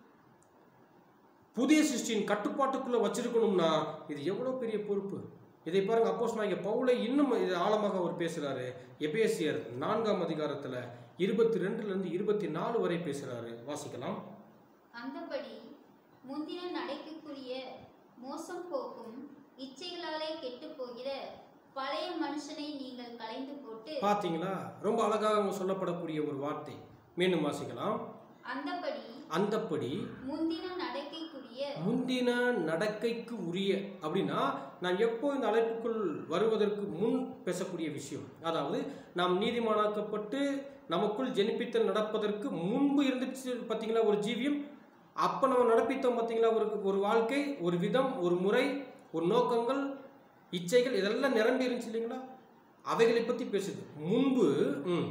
புதிய சிருஷ்டியின் கட்டுப்பாட்டுக்குள்ள வச்சிருக்கணும்னா இது எவ்வளவு பெரிய பொறுப்பு இதை பாருங்க அப்போஸ் நான் பவுலை இன்னும் இது ஆழமாக அவர் பேசுறாரு எபேசியர் நான்காம் அதிகாரத்துல இருபத்தி ரெண்டுல இருந்து இருபத்தி நாலு வரை பேசுறாரு வாசிக்கலாம் அந்தபடி முந்தின நடைக்குரிய மோசம் போக்கும் இச்சைகளாலே கெட்டுப் போகிற பழைய மனுஷனை நீங்கள் களைந்து போட்டு பாத்தீங்களா ரொம்ப அழகாக அங்க சொல்லப்படக்கூடிய ஒரு வார்த்தை மீண்டும் வாசிக்கலாம் அந்தபடி அந்தப்படி முந்தின நடைக்குரிய முந்தின நடக்கைக்கு உரிய அப்படின்னா நான் எப்போ இந்த அழைப்புக்குள் வருவதற்கு முன் பேசக்கூடிய விஷயம் அதாவது நாம் நீதிமானாக்கப்பட்டு நமக்குள் ஜெனிப்பித்தல் நடப்பதற்கு முன்பு இருந்துச்சு பார்த்தீங்களா ஒரு ஜீவியம் அப்போ நம்ம நடப்பித்தோம் பார்த்தீங்களா ஒரு ஒரு வாழ்க்கை ஒரு விதம் ஒரு முறை ஒரு நோக்கங்கள் இச்சைகள் இதெல்லாம் நிரம்பி இருந்துச்சு இல்லைங்களா அவைகளை பற்றி பேசுது முன்பு ம்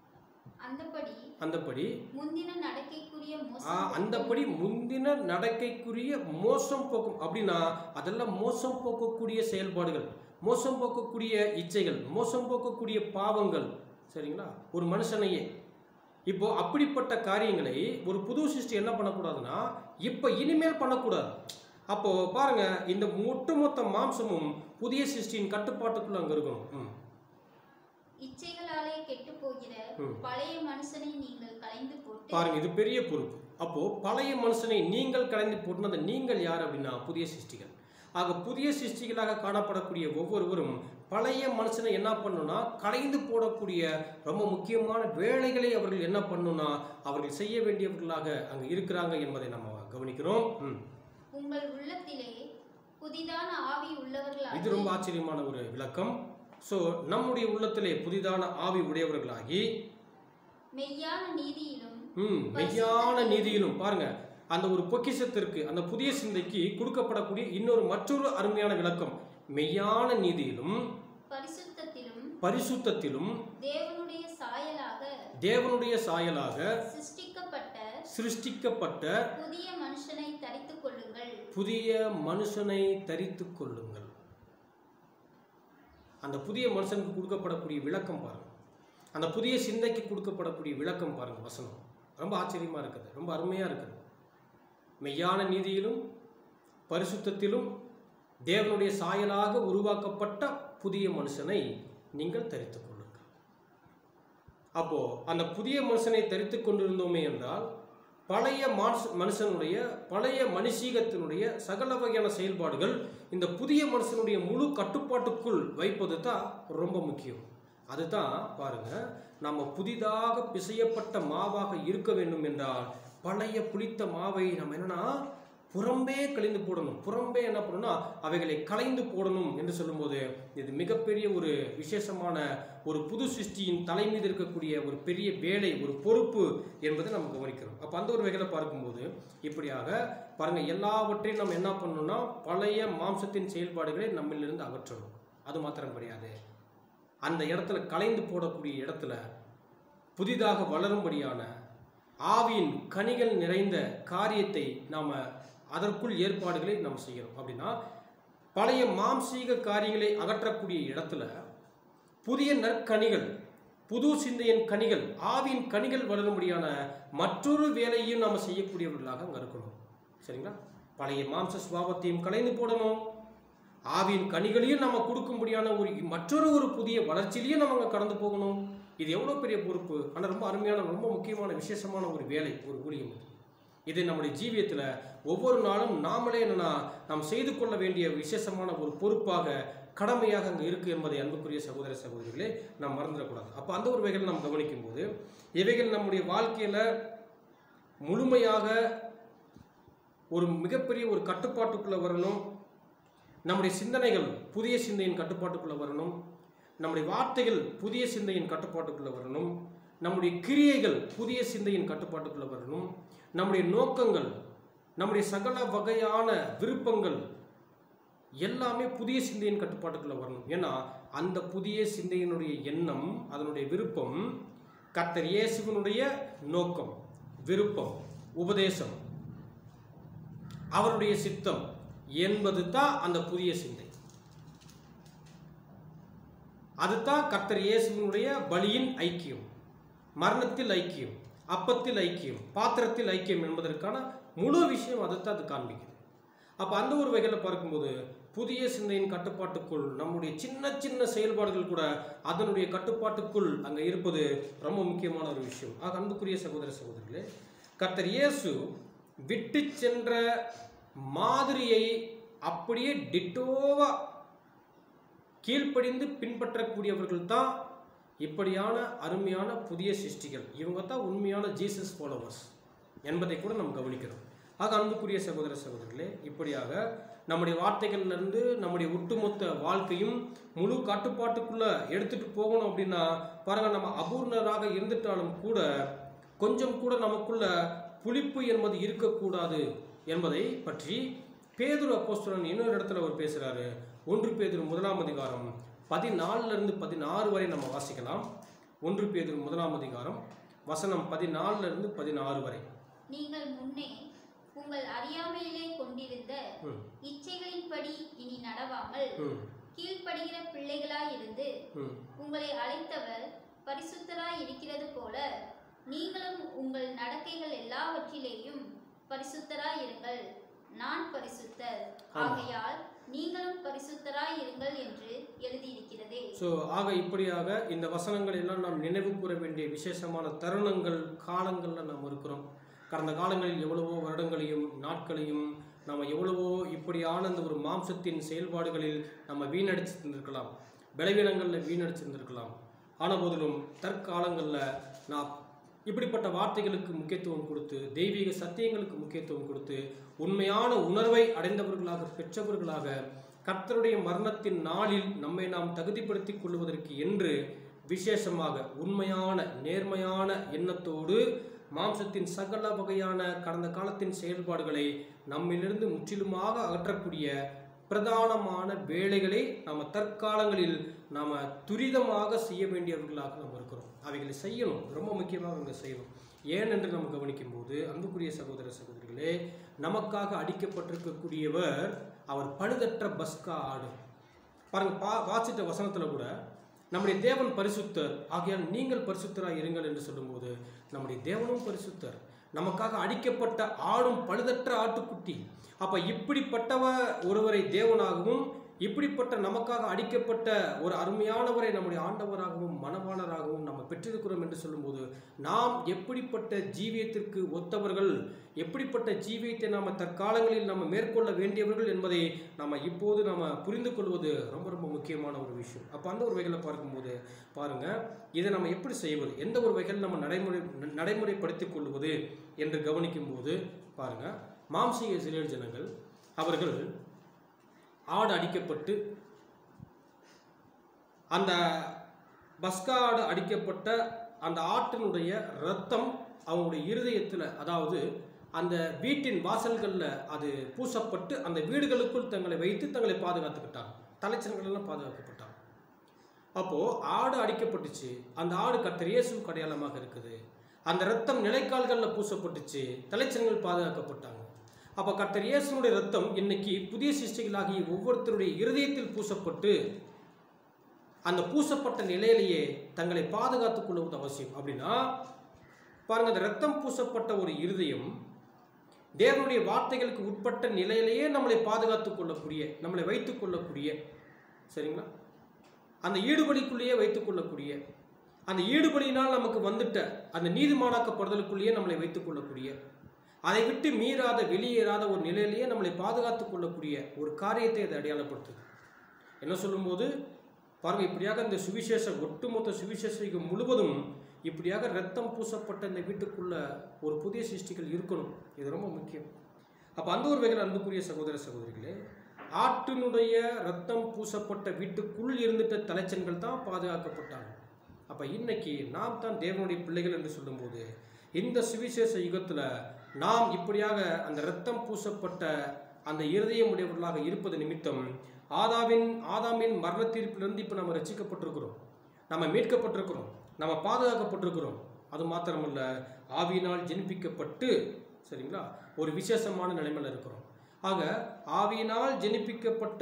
அந்தபடி அந்தப்படி முந்தின நடக்கைக்குரிய ஆ, மோசம் அந்தப்படி முந்தின நடக்கைக்குரிய மோசம் போக்கும் அப்படின்னா அதெல்லாம் மோசம் போக்கக்கூடிய செயல்பாடுகள் மோசம் போக்கக்கூடிய இச்சைகள் மோசம் போக்கக்கூடிய பாவங்கள் சரிங்களா ஒரு மனுஷனையே இப்போ அப்படிப்பட்ட காரியங்களை ஒரு புது சிருஷ்டி என்ன பண்ணக்கூடாதுன்னா இப்போ இனிமேல் பண்ணக்கூடாது அப்போ பாருங்க இந்த ஒட்டுமொத்த மாம்சமும் புதிய சிருஷ்டியின் கட்டுப்பாட்டுக்குள்ள அங்க இருக்கணும் ம். இச்சைகளாலே கெட்டுப் போகிற ம். பழைய மனுஷனை நீங்கள் களைந்து போட்டு பாருங்க இது பெரிய பொறுப்பு அப்போ பழைய மனுஷனை நீங்கள் கலைந்து போட்டுன அந்த நீங்கள் யார் அப்படின்னா புதிய சிருஷ்டிகள் ஆக புதிய சிருஷ்டிகளாக காணப்படக்கூடிய ஒவ்வொருவரும் பழைய மனுஷனை என்ன பண்ணணும்னா கலைந்து போடக்கூடிய ரொம்ப முக்கியமான வேலைகளை அவர்கள் என்ன பண்ணணும்னா அவர்கள் செய்ய வேண்டியவர்களாக அங்க இருக்கிறாங்க என்பதை நம்ம கவனிக்கிறோம் ம். உங்கள் உள்ளத்திலே புதிதான ஆவி இது உள்ளவர்களாக ரொம்ப ஆச்சரியமான ஒரு விளக்கம் ஸோ நம்முடைய உள்ளத்திலே புதிதான ஆவி உடையவர்களாகி மெய்யான நீதியிலும் ம் மெய்யான நீதியிலும் பாருங்க அந்த ஒரு பொக்கிஷத்திற்கு அந்த புதிய சிந்தைக்கு கொடுக்கப்படக்கூடிய இன்னொரு மற்றொரு அருமையான விளக்கம் மெய்யான நீதியிலும் பரிசுத்தத்திலும் பரிசுத்தத்திலும் தேவனுடைய சாயலாக தேவனுடைய சாயலாக சிருஷ்டிக்கப்பட்ட சிருஷ்டிக்கப்பட்ட புதிய மனுஷனை தரித்துக் கொள்ளுங்கள் புதிய மனுஷனை தரித்துக் கொள்ளுங்கள் அந்த புதிய மனுஷனுக்கு கொடுக்கப்படக்கூடிய விளக்கம் பாருங்க அந்த புதிய சிந்தைக்கு கொடுக்கப்படக்கூடிய விளக்கம் பாருங்க வசனம் ரொம்ப ஆச்சரியமா இருக்குது ரொம்ப அருமையா இருக்குது மெய்யான நீதியிலும் பரிசுத்தத்திலும் தேவனுடைய சாயலாக உருவாக்கப்பட்ட புதிய மனுஷனை நீங்கள் தரித்துக் கொள்ளுங்கள் அப்போ அந்த புதிய மனுஷனை தரித்துக் கொண்டிருந்தோமே என்றால் பழைய மானுஷ மனுஷனுடைய பழைய மனுஷீகத்தினுடைய சகல வகையான செயல்பாடுகள் இந்த புதிய மனுஷனுடைய முழு கட்டுப்பாட்டுக்குள் வைப்பது தான் ரொம்ப முக்கியம் அதுதான் பாருங்க நம்ம புதிதாக பிசையப்பட்ட மாவாக இருக்க வேண்டும் என்றால் பழைய புளித்த மாவை நம்ம என்னன்னா புறம்பே கழிந்து போடணும் புறம்பே என்ன பண்ணணும்னா அவைகளை களைந்து போடணும் என்று சொல்லும்போது இது மிகப்பெரிய ஒரு விசேஷமான ஒரு புது சிருஷ்டியின் தலை மீது இருக்கக்கூடிய ஒரு பெரிய வேலை ஒரு பொறுப்பு என்பதை நம்ம கவனிக்கிறோம் அப்போ அந்த ஒரு வகையில் பார்க்கும்போது இப்படியாக பாருங்க எல்லாவற்றையும் நம்ம என்ன பண்ணணும்னா பழைய மாம்சத்தின் செயல்பாடுகளை நம்மிலிருந்து அகற்றணும் அது மாத்திரம் கிடையாது அந்த இடத்துல கலைந்து போடக்கூடிய இடத்துல புதிதாக வளரும்படியான ஆவியின் கனிகள் நிறைந்த காரியத்தை நாம் அதற்குள் ஏற்பாடுகளை நம்ம செய்யணும் அப்படின்னா பழைய மாம்சீக காரியங்களை அகற்றக்கூடிய இடத்துல புதிய நற்கனிகள் புது சிந்தையின் கனிகள் ஆவியின் கனிகள் வளரும்படியான மற்றொரு வேலையும் நாம் செய்யக்கூடியவர்களாக அங்கே இருக்கணும் சரிங்களா பழைய மாம்ச சுபாவத்தையும் கலைந்து போடணும் ஆவியின் கனிகளையும் நம்ம கொடுக்கும்படியான ஒரு மற்றொரு ஒரு புதிய வளர்ச்சியிலையும் நம்ம அங்கே கடந்து போகணும் இது எவ்வளோ பெரிய பொறுப்பு ஆனால் ரொம்ப அருமையான ரொம்ப முக்கியமான விசேஷமான ஒரு வேலை ஒரு ஊழியம் இது இது நம்முடைய ஜீவியத்தில் ஒவ்வொரு நாளும் நாமளே என்னன்னா நாம் செய்து கொள்ள வேண்டிய விசேஷமான ஒரு பொறுப்பாக கடமையாக அங்கே இருக்குது என்பதை அன்புக்குரிய சகோதர சகோதரிகளே நாம் மறந்துடக்கூடாது அப்போ அந்த ஒரு வகையில் நாம் கவனிக்கும் போது இவைகள் நம்முடைய வாழ்க்கையில் முழுமையாக ஒரு மிகப்பெரிய ஒரு கட்டுப்பாட்டுக்குள்ளே வரணும் நம்முடைய சிந்தனைகள் புதிய சிந்தையின் கட்டுப்பாட்டுக்குள்ளே வரணும் நம்முடைய வார்த்தைகள் புதிய சிந்தையின் கட்டுப்பாட்டுக்குள்ளே வரணும் நம்முடைய கிரியைகள் புதிய சிந்தையின் கட்டுப்பாட்டுக்குள்ளே வரணும் நம்முடைய நோக்கங்கள் நம்முடைய சகல வகையான விருப்பங்கள் எல்லாமே புதிய சிந்தையின் கட்டுப்பாட்டுக்குள்ளே வரணும் ஏன்னா அந்த புதிய சிந்தையினுடைய எண்ணம் அதனுடைய விருப்பம் கர்த்தர் இயேசுவினுடைய நோக்கம் விருப்பம் உபதேசம் அவருடைய சித்தம் என்பது தான் அந்த புதிய சிந்தை அதுதான் கர்த்தர் இயேசுவினுடைய பலியின் ஐக்கியம் மரணத்தில் ஐக்கியம் அப்பத்தில் ஐக்கியம் பாத்திரத்தில் ஐக்கியம் என்பதற்கான முழு விஷயம் அதைத்தான் அது காண்பிக்குது அப்போ அந்த ஒரு வகையில் பார்க்கும்போது புதிய சிந்தையின் கட்டுப்பாட்டுக்குள் நம்முடைய சின்ன சின்ன செயல்பாடுகள் கூட அதனுடைய கட்டுப்பாட்டுக்குள் அங்கே இருப்பது ரொம்ப முக்கியமான ஒரு விஷயம் ஆக அன்புக்குரிய சகோதர சகோதரிகளே கர்த்தர் இயேசு விட்டு சென்ற மாதிரியை அப்படியே டிட்டோவா கீழ்ப்படிந்து பின்பற்றக்கூடியவர்கள் தான் இப்படியான அருமையான புதிய சிருஷ்டிகள் இவங்க தான் உண்மையான ஜீசஸ் ஃபாலோவர்ஸ் என்பதை கூட நம்ம கவனிக்கிறோம் ஆக அன்புக்குரிய சகோதர சகோதரர்களே இப்படியாக நம்முடைய வார்த்தைகள்லேருந்து நம்முடைய ஒட்டுமொத்த வாழ்க்கையும் முழு கட்டுப்பாட்டுக்குள்ள எடுத்துட்டு போகணும் அப்படின்னா பாருங்க நம்ம அபூர்ணராக இருந்துட்டாலும் கூட கொஞ்சம் கூட நமக்குள்ள புளிப்பு என்பது இருக்கக்கூடாது என்பதை பற்றி பேதுரு அப்போஸ்தலன் இன்னொரு இடத்துல அவர் பேசுறாரு ஒன்று பேதுரு முதலாம் அதிகாரம் பதினாலுல இருந்து பதினாறு வரை நம்ம வாசிக்கலாம் ஒன்று பேதுரு முதலாம் அதிகாரம் வசனம் பதினாலுல இருந்து பதினாறு வரை நீங்கள் முன்னே உங்கள் அறியாமையிலே கொண்டிருந்த ம், இச்சைகளின்படி இனி நடவாமல் ம், கீழ்ப்படுகிற பிள்ளைகளாயிருந்து ம். உங்களை அழைத்தவர் பரிசுத்தராய் இருக்கிறது போல நீங்களும் உங்கள் நடக்கைகள் எல்லாவற்றிலேயும் பரிசுத்தராய் இருங்கள் நான் பரிசுத்தர் ஆமா. ஆகையால் நீங்களும் பரிசுத்தராய் இருங்கள் என்று எழுதியிருக்கிறதே ஸோ ஆக இப்படியாக இந்த வசனங்கள் எல்லாம் நாம் நினைவு கூற வேண்டிய விசேஷமான தருணங்கள் காலங்களில் நாம் இருக்கிறோம் கடந்த காலங்களில் எவ்வளவோ வருடங்களையும் நாட்களையும் நம்ம எவ்வளவோ இப்படியான இந்த ஒரு மாம்சத்தின் செயல்பாடுகளில் நம்ம வீணடிச்சிருந்திருக்கலாம் பலவீனங்களில் வீணடிச்சிருந்திருக்கலாம் ஆன போதிலும் தற்காலங்களில் நாம் இப்படிப்பட்ட வார்த்தைகளுக்கு முக்கியத்துவம் கொடுத்து தெய்வீக சத்தியங்களுக்கு முக்கியத்துவம் கொடுத்து உண்மையான உணர்வை அடைந்தவர்களாக பெற்றவர்களாக கர்த்தருடைய மரணத்தின் நாளில் நம்மை நாம் தகுதிப்படுத்திக் கொள்வதற்கு என்று விசேஷமாக உண்மையான நேர்மையான எண்ணத்தோடு மாம்சத்தின் சகல வகையான கடந்த காலத்தின் செயல்பாடுகளை நம்மிலிருந்து முற்றிலுமாக அகற்றக்கூடிய பிரதானமான வேலைகளை நாம் தற்காலங்களில் நாம் துரிதமாக செய்ய வேண்டியவர்களாக நாம் இருக்கிறோம் அவைகளை செய்யணும் ரொம்ப முக்கியமாக நம்ம செய்யணும் ஏன் என்று நம்ம கவனிக்கும் போது அன்புக்குரிய சகோதர சகோதரிகளே நமக்காக அடிக்கப்பட்டிருக்கக்கூடியவர் அவர் பழுதற்ற பஸ்கா ஆடு பாருங்க பா வாசித்த வசனத்தில் கூட நம்முடைய தேவன் பரிசுத்தர் ஆகையால் நீங்கள் பரிசுத்தராக இருங்கள் என்று சொல்லும்போது நம்முடைய தேவனும் பரிசுத்தர் நமக்காக அடிக்கப்பட்ட ஆடும் பழுதற்ற ஆட்டுக்குட்டி அப்ப இப்படிப்பட்டவ ஒருவரை தேவனாகவும் இப்படிப்பட்ட நமக்காக அடிக்கப்பட்ட ஒரு அருமையானவரை நம்முடைய ஆண்டவராகவும் மனவாளராகவும் நம்ம பெற்றிருக்கிறோம் என்று சொல்லும்போது நாம் எப்படிப்பட்ட ஜீவியத்திற்கு ஒத்தவர்கள் எப்படிப்பட்ட ஜீவியத்தை நாம் தற்காலங்களில் நம்ம மேற்கொள்ள வேண்டியவர்கள் என்பதை நம்ம இப்போது நம்ம புரிந்து கொள்வது ரொம்ப ரொம்ப முக்கியமான ஒரு விஷயம் அப்போ அந்த ஒரு வகையில் பார்க்கும்போது பாருங்க இதை நம்ம எப்படி செய்வது எந்த ஒரு வகையில் நம்ம நடைமுறை நடைமுறைப்படுத்திக் கொள்வது என்று கவனிக்கும் போது பாருங்க மாம்சீக இஸ்ரேல் ஜனங்கள் அவர்கள் ஆடு அடிக்கப்பட்டு அந்த பஸ்கா ஆடு அடிக்கப்பட்ட அந்த ஆட்டினுடைய ரத்தம் அவங்களுடைய இருதயத்தில் அதாவது அந்த வீட்டின் வாசல்களில் அது பூசப்பட்டு அந்த வீடுகளுக்குள் தங்களை வைத்து தங்களை பாதுகாத்துக்கிட்டாங்க தலைச்சன்கள் எல்லாம் பாதுகாக்கப்பட்டாங்க அப்போது ஆடு அடிக்கப்பட்டுச்சு அந்த ஆடு கர்த்தர் இயேசுவுக்கு அடையாளமாக இருக்குது அந்த ரத்தம் நிலைக்கால்களில் பூசப்பட்டுச்சு தலைச்சன்கள் பாதுகாக்கப்பட்டாங்க அப்போ கர்த்தர் இயேசுனுடைய ரத்தம் இன்னைக்கு புதிய சிருஷ்டிகளாகிய ஒவ்வொருத்தருடைய இருதயத்தில் பூசப்பட்டு அந்த பூசப்பட்ட நிலையிலேயே தங்களை பாதுகாத்துக் கொள்வது அவசியம் அப்படின்னா பாருங்க அந்த ரத்தம் பூசப்பட்ட ஒரு இருதயம் தேவனுடைய வார்த்தைகளுக்கு உட்பட்ட நிலையிலேயே நம்மளை பாதுகாத்துக் கொள்ளக்கூடிய நம்மளை வைத்துக் கொள்ளக்கூடிய சரிங்களா அந்த ஈடுபலிக்குள்ளேயே வைத்துக் கொள்ளக்கூடிய அந்த ஈடுபலியினால் நமக்கு வந்துட்ட அந்த நீதிமானாக்கப்படுதலுக்குள்ளேயே நம்மளை வைத்துக் கொள்ளக்கூடிய அதை விட்டு மீறாத வெளியேறாத ஒரு நிலையிலேயே நம்மளை பாதுகாத்துக் கொள்ளக்கூடிய ஒரு காரியத்தை அது அடையாளப்படுத்துது என்ன சொல்லும்போது பாருங்க இப்படியாக இந்த சுவிசேஷ ஒட்டுமொத்த சுவிசேஷ யுகம் முழுவதும் இப்படியாக ரத்தம் பூசப்பட்ட இந்த வீட்டுக்குள்ள ஒரு புதிய சிருஷ்டிகள் இருக்கணும் இது ரொம்ப முக்கியம் அப்போ அந்த ஒரு வகையில் அன்புக்குரிய சகோதர சகோதரிகளே ஆட்டினுடைய ரத்தம் பூசப்பட்ட வீட்டுக்குள் இருந்துட்ட தலைச்சன்கள் தான் பாதுகாக்கப்பட்டாங்க அப்போ இன்னைக்கு நாம் தான் தேவனுடைய பிள்ளைகள் என்று சொல்லும்போது இந்த சுவிசேஷ யுகத்தில் நாம் இப்படியாக அந்த ரத்தம் பூசப்பட்ட அந்த இருதயம் உடையவர்களாக இருப்பது நிமித்தம் ஆதாவின் ஆதாமின் மரண தீர்ப்பிலிருந்து இப்போ நம்ம ரசிக்கப்பட்டிருக்கிறோம் நம்ம மீட்கப்பட்டிருக்கிறோம் நம்ம பாதுகாக்கப்பட்டிருக்கிறோம் அது மாத்திரமல்ல ஆவியினால் ஜெனிப்பிக்கப்பட்டு சரிங்களா ஒரு விசேஷமான நிலைமையில் இருக்கிறோம் ஆக ஆவியினால் ஜெனிப்பிக்கப்பட்ட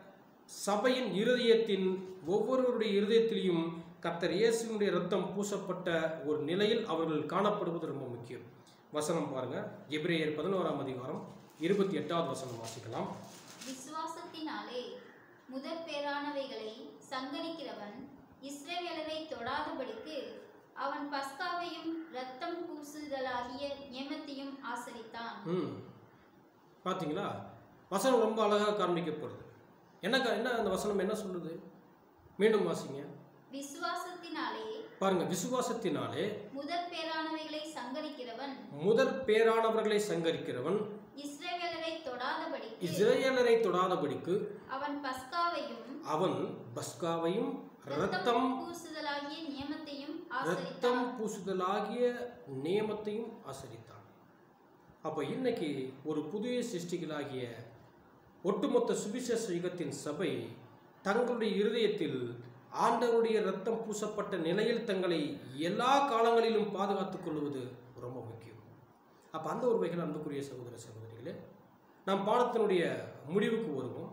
சபையின் இருதயத்தின் ஒவ்வொருவருடைய இருதயத்திலையும் கர்த்தர் இயேசுவினுடைய ரத்தம் பூசப்பட்ட ஒரு நிலையில் அவர்கள் காணப்படுவது ரொம்ப முக்கியம் வசனம் பாருங்க எபிரேயர் பதினோராம் அதிகாரம் இருபத்தி எட்டாவது வசனம் வாசிக்கலாம் விசுவாசத்தினாலே முதற் பேரானவைகளை சங்கரிக்கிறவன் இஸ்ரவேலரை தொடாதபடிக்கு அவன் பஸ்காவையும் இரத்தம் பூசுதலாகிய நியமத்தையும் ஆசரித்தான் ம் பார்த்தீங்களா வசனம் ரொம்ப அழகாக காண்பிக்கப்படுது என்ன கா- என்ன அந்த வசனம் என்ன சொல்லுது மீண்டும் வாசிங்க விசுவாசத்தினாலே பாருங்க விசுவாசத்தினாலே முதற் பேரானவைகளை சங்கரிக்கிறவன் முதற் பேரானவர்களை சங்கரிக்கிறவன் இஸ்ரவேலரை தொடாதபடிக்கு இஸ்ரேலரை தொடாதபடிக்கு அவன் பஸ்காவையும் அவன் பஸ்காவையும் இரத்தம் இரத்தம் பூசுதலாகிய நியமத்தையும் இரத்தம் ஆசரித்தான் பூசுதலாகிய நியமத்தையும் ஆசரித்தான் அப்போ இன்னைக்கு ஒரு புதிய சிருஷ்டிகளாகிய ஒட்டுமொத்த சுவிசேஷ யுகத்தின் சபை தங்களுடைய இருதயத்தில் ஆண்டவருடைய இரத்தம் பூசப்பட்ட நிலையில் தங்களை எல்லா காலங்களிலும் பாதுகாத்துக் கொள்வது ரொம்ப முக்கியம் அப்போ அந்த ஒரு வகையில் அன்புக்குரிய சகோதர சகோதரிகளே நாம் பாடத்தினுடைய முடிவுக்கு வருவோம்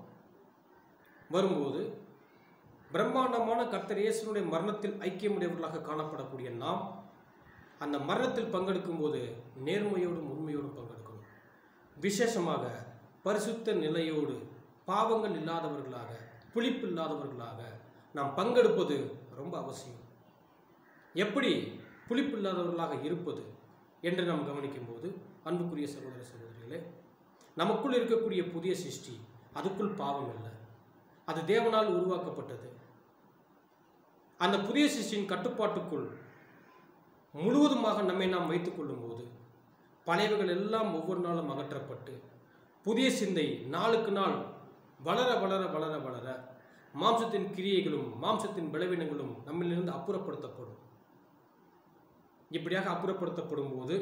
வரும்போது பிரம்மாண்டமான கர்த்தர் இயேசுனுடைய மரணத்தில் ஐக்கியமுடையவர்களாக காணப்படக்கூடிய நாம் அந்த மரணத்தில் பங்கெடுக்கும் போது நேர்மையோடும் உண்மையோடும் பங்கெடுக்கணும் விசேஷமாக பரிசுத்த நிலையோடு பாவங்கள் இல்லாதவர்களாக புளிப்பு இல்லாதவர்களாக நாம் பங்கெடுப்பது ரொம்ப அவசியம் எப்படி புளிப்பு இல்லாதவர்களாக இருப்பது என்று நாம் கவனிக்கும் போது அன்புக்குரிய சகோதர சகோதரிகளே நமக்குள் இருக்கக்கூடிய புதிய சிருஷ்டி அதுக்குள் பாவம் இல்லை அது தேவனால் உருவாக்கப்பட்டது அந்த புதிய சிருஷ்டியின் கட்டுப்பாட்டுக்குள் முழுவதுமாக நம்மை நாம் வைத்துக் கொள்ளும்போது பழையவைகள் எல்லாம் ஒவ்வொரு நாளும் அகற்றப்பட்டு புதிய சிந்தை நாளுக்கு நாள் வளர வளர வளர வளர மாம்சத்தின் கிரியைகளும் மாம்சத்தின் பலவீனங்களும் நம்மிலிருந்து அப்புறப்படுத்தப்படும் இப்படியாக அப்புறப்படுத்தப்படும் போது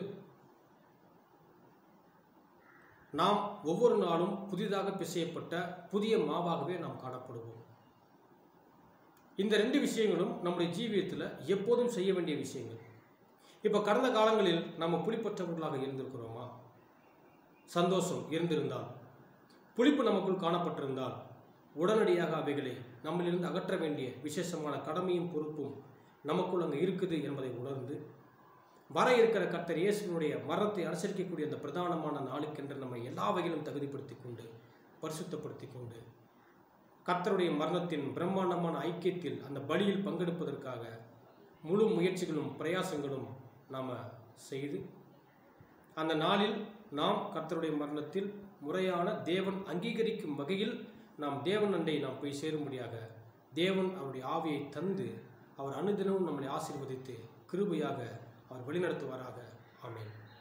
நாம் ஒவ்வொரு நாளும் புதிதாக பிசையப்பட்ட புதிய மாவாகவே நாம் காணப்படுவோம் இந்த ரெண்டு விஷயங்களும் நம்முடைய ஜீவியத்தில் எப்போதும் செய்ய வேண்டிய விஷயங்கள் இப்போ கடந்த காலங்களில் நம்ம புளிப்பற்றவர்களாக இருந்திருக்கிறோமா சந்தோஷம் இருந்திருந்தால் புளிப்பு நமக்குள் காணப்பட்டிருந்தால் உடனடியாக அவைகளை நம்மளிலிருந்து அகற்ற வேண்டிய விசேஷமான கடமையும் பொறுப்பும் நமக்குள் அங்கே இருக்குது என்பதை உணர்ந்து வர இருக்கிற கர்த்தர் இயேசுவினுடைய மரணத்தை அனுசரிக்கக்கூடிய அந்த பிரதானமான நாளுக்கென்று நம்மை எல்லா வகையிலும் தகுதிப்படுத்தி கொண்டு பரிசுத்தப்படுத்தி கொண்டு கர்த்தருடைய மரணத்தின் பிரம்மாண்டமான ஐக்கியத்தில் அந்த பலியில் பங்கெடுப்பதற்காக முழு முயற்சிகளும் பிரயாசங்களும் நாம் செய்து அந்த நாளில் நாம் கர்த்தருடைய மரணத்தில் முறையான தேவன் அங்கீகரிக்கும் வகையில் நாம் தேவன் அண்டை நாம் போய் சேரும்படியாக தேவன் அவருடைய ஆவியை தந்து அவர் அனுதினமும் நம்மளை ஆசீர்வதித்து கிருபையாக அவர் வழிநடத்துவாராக ஆமென்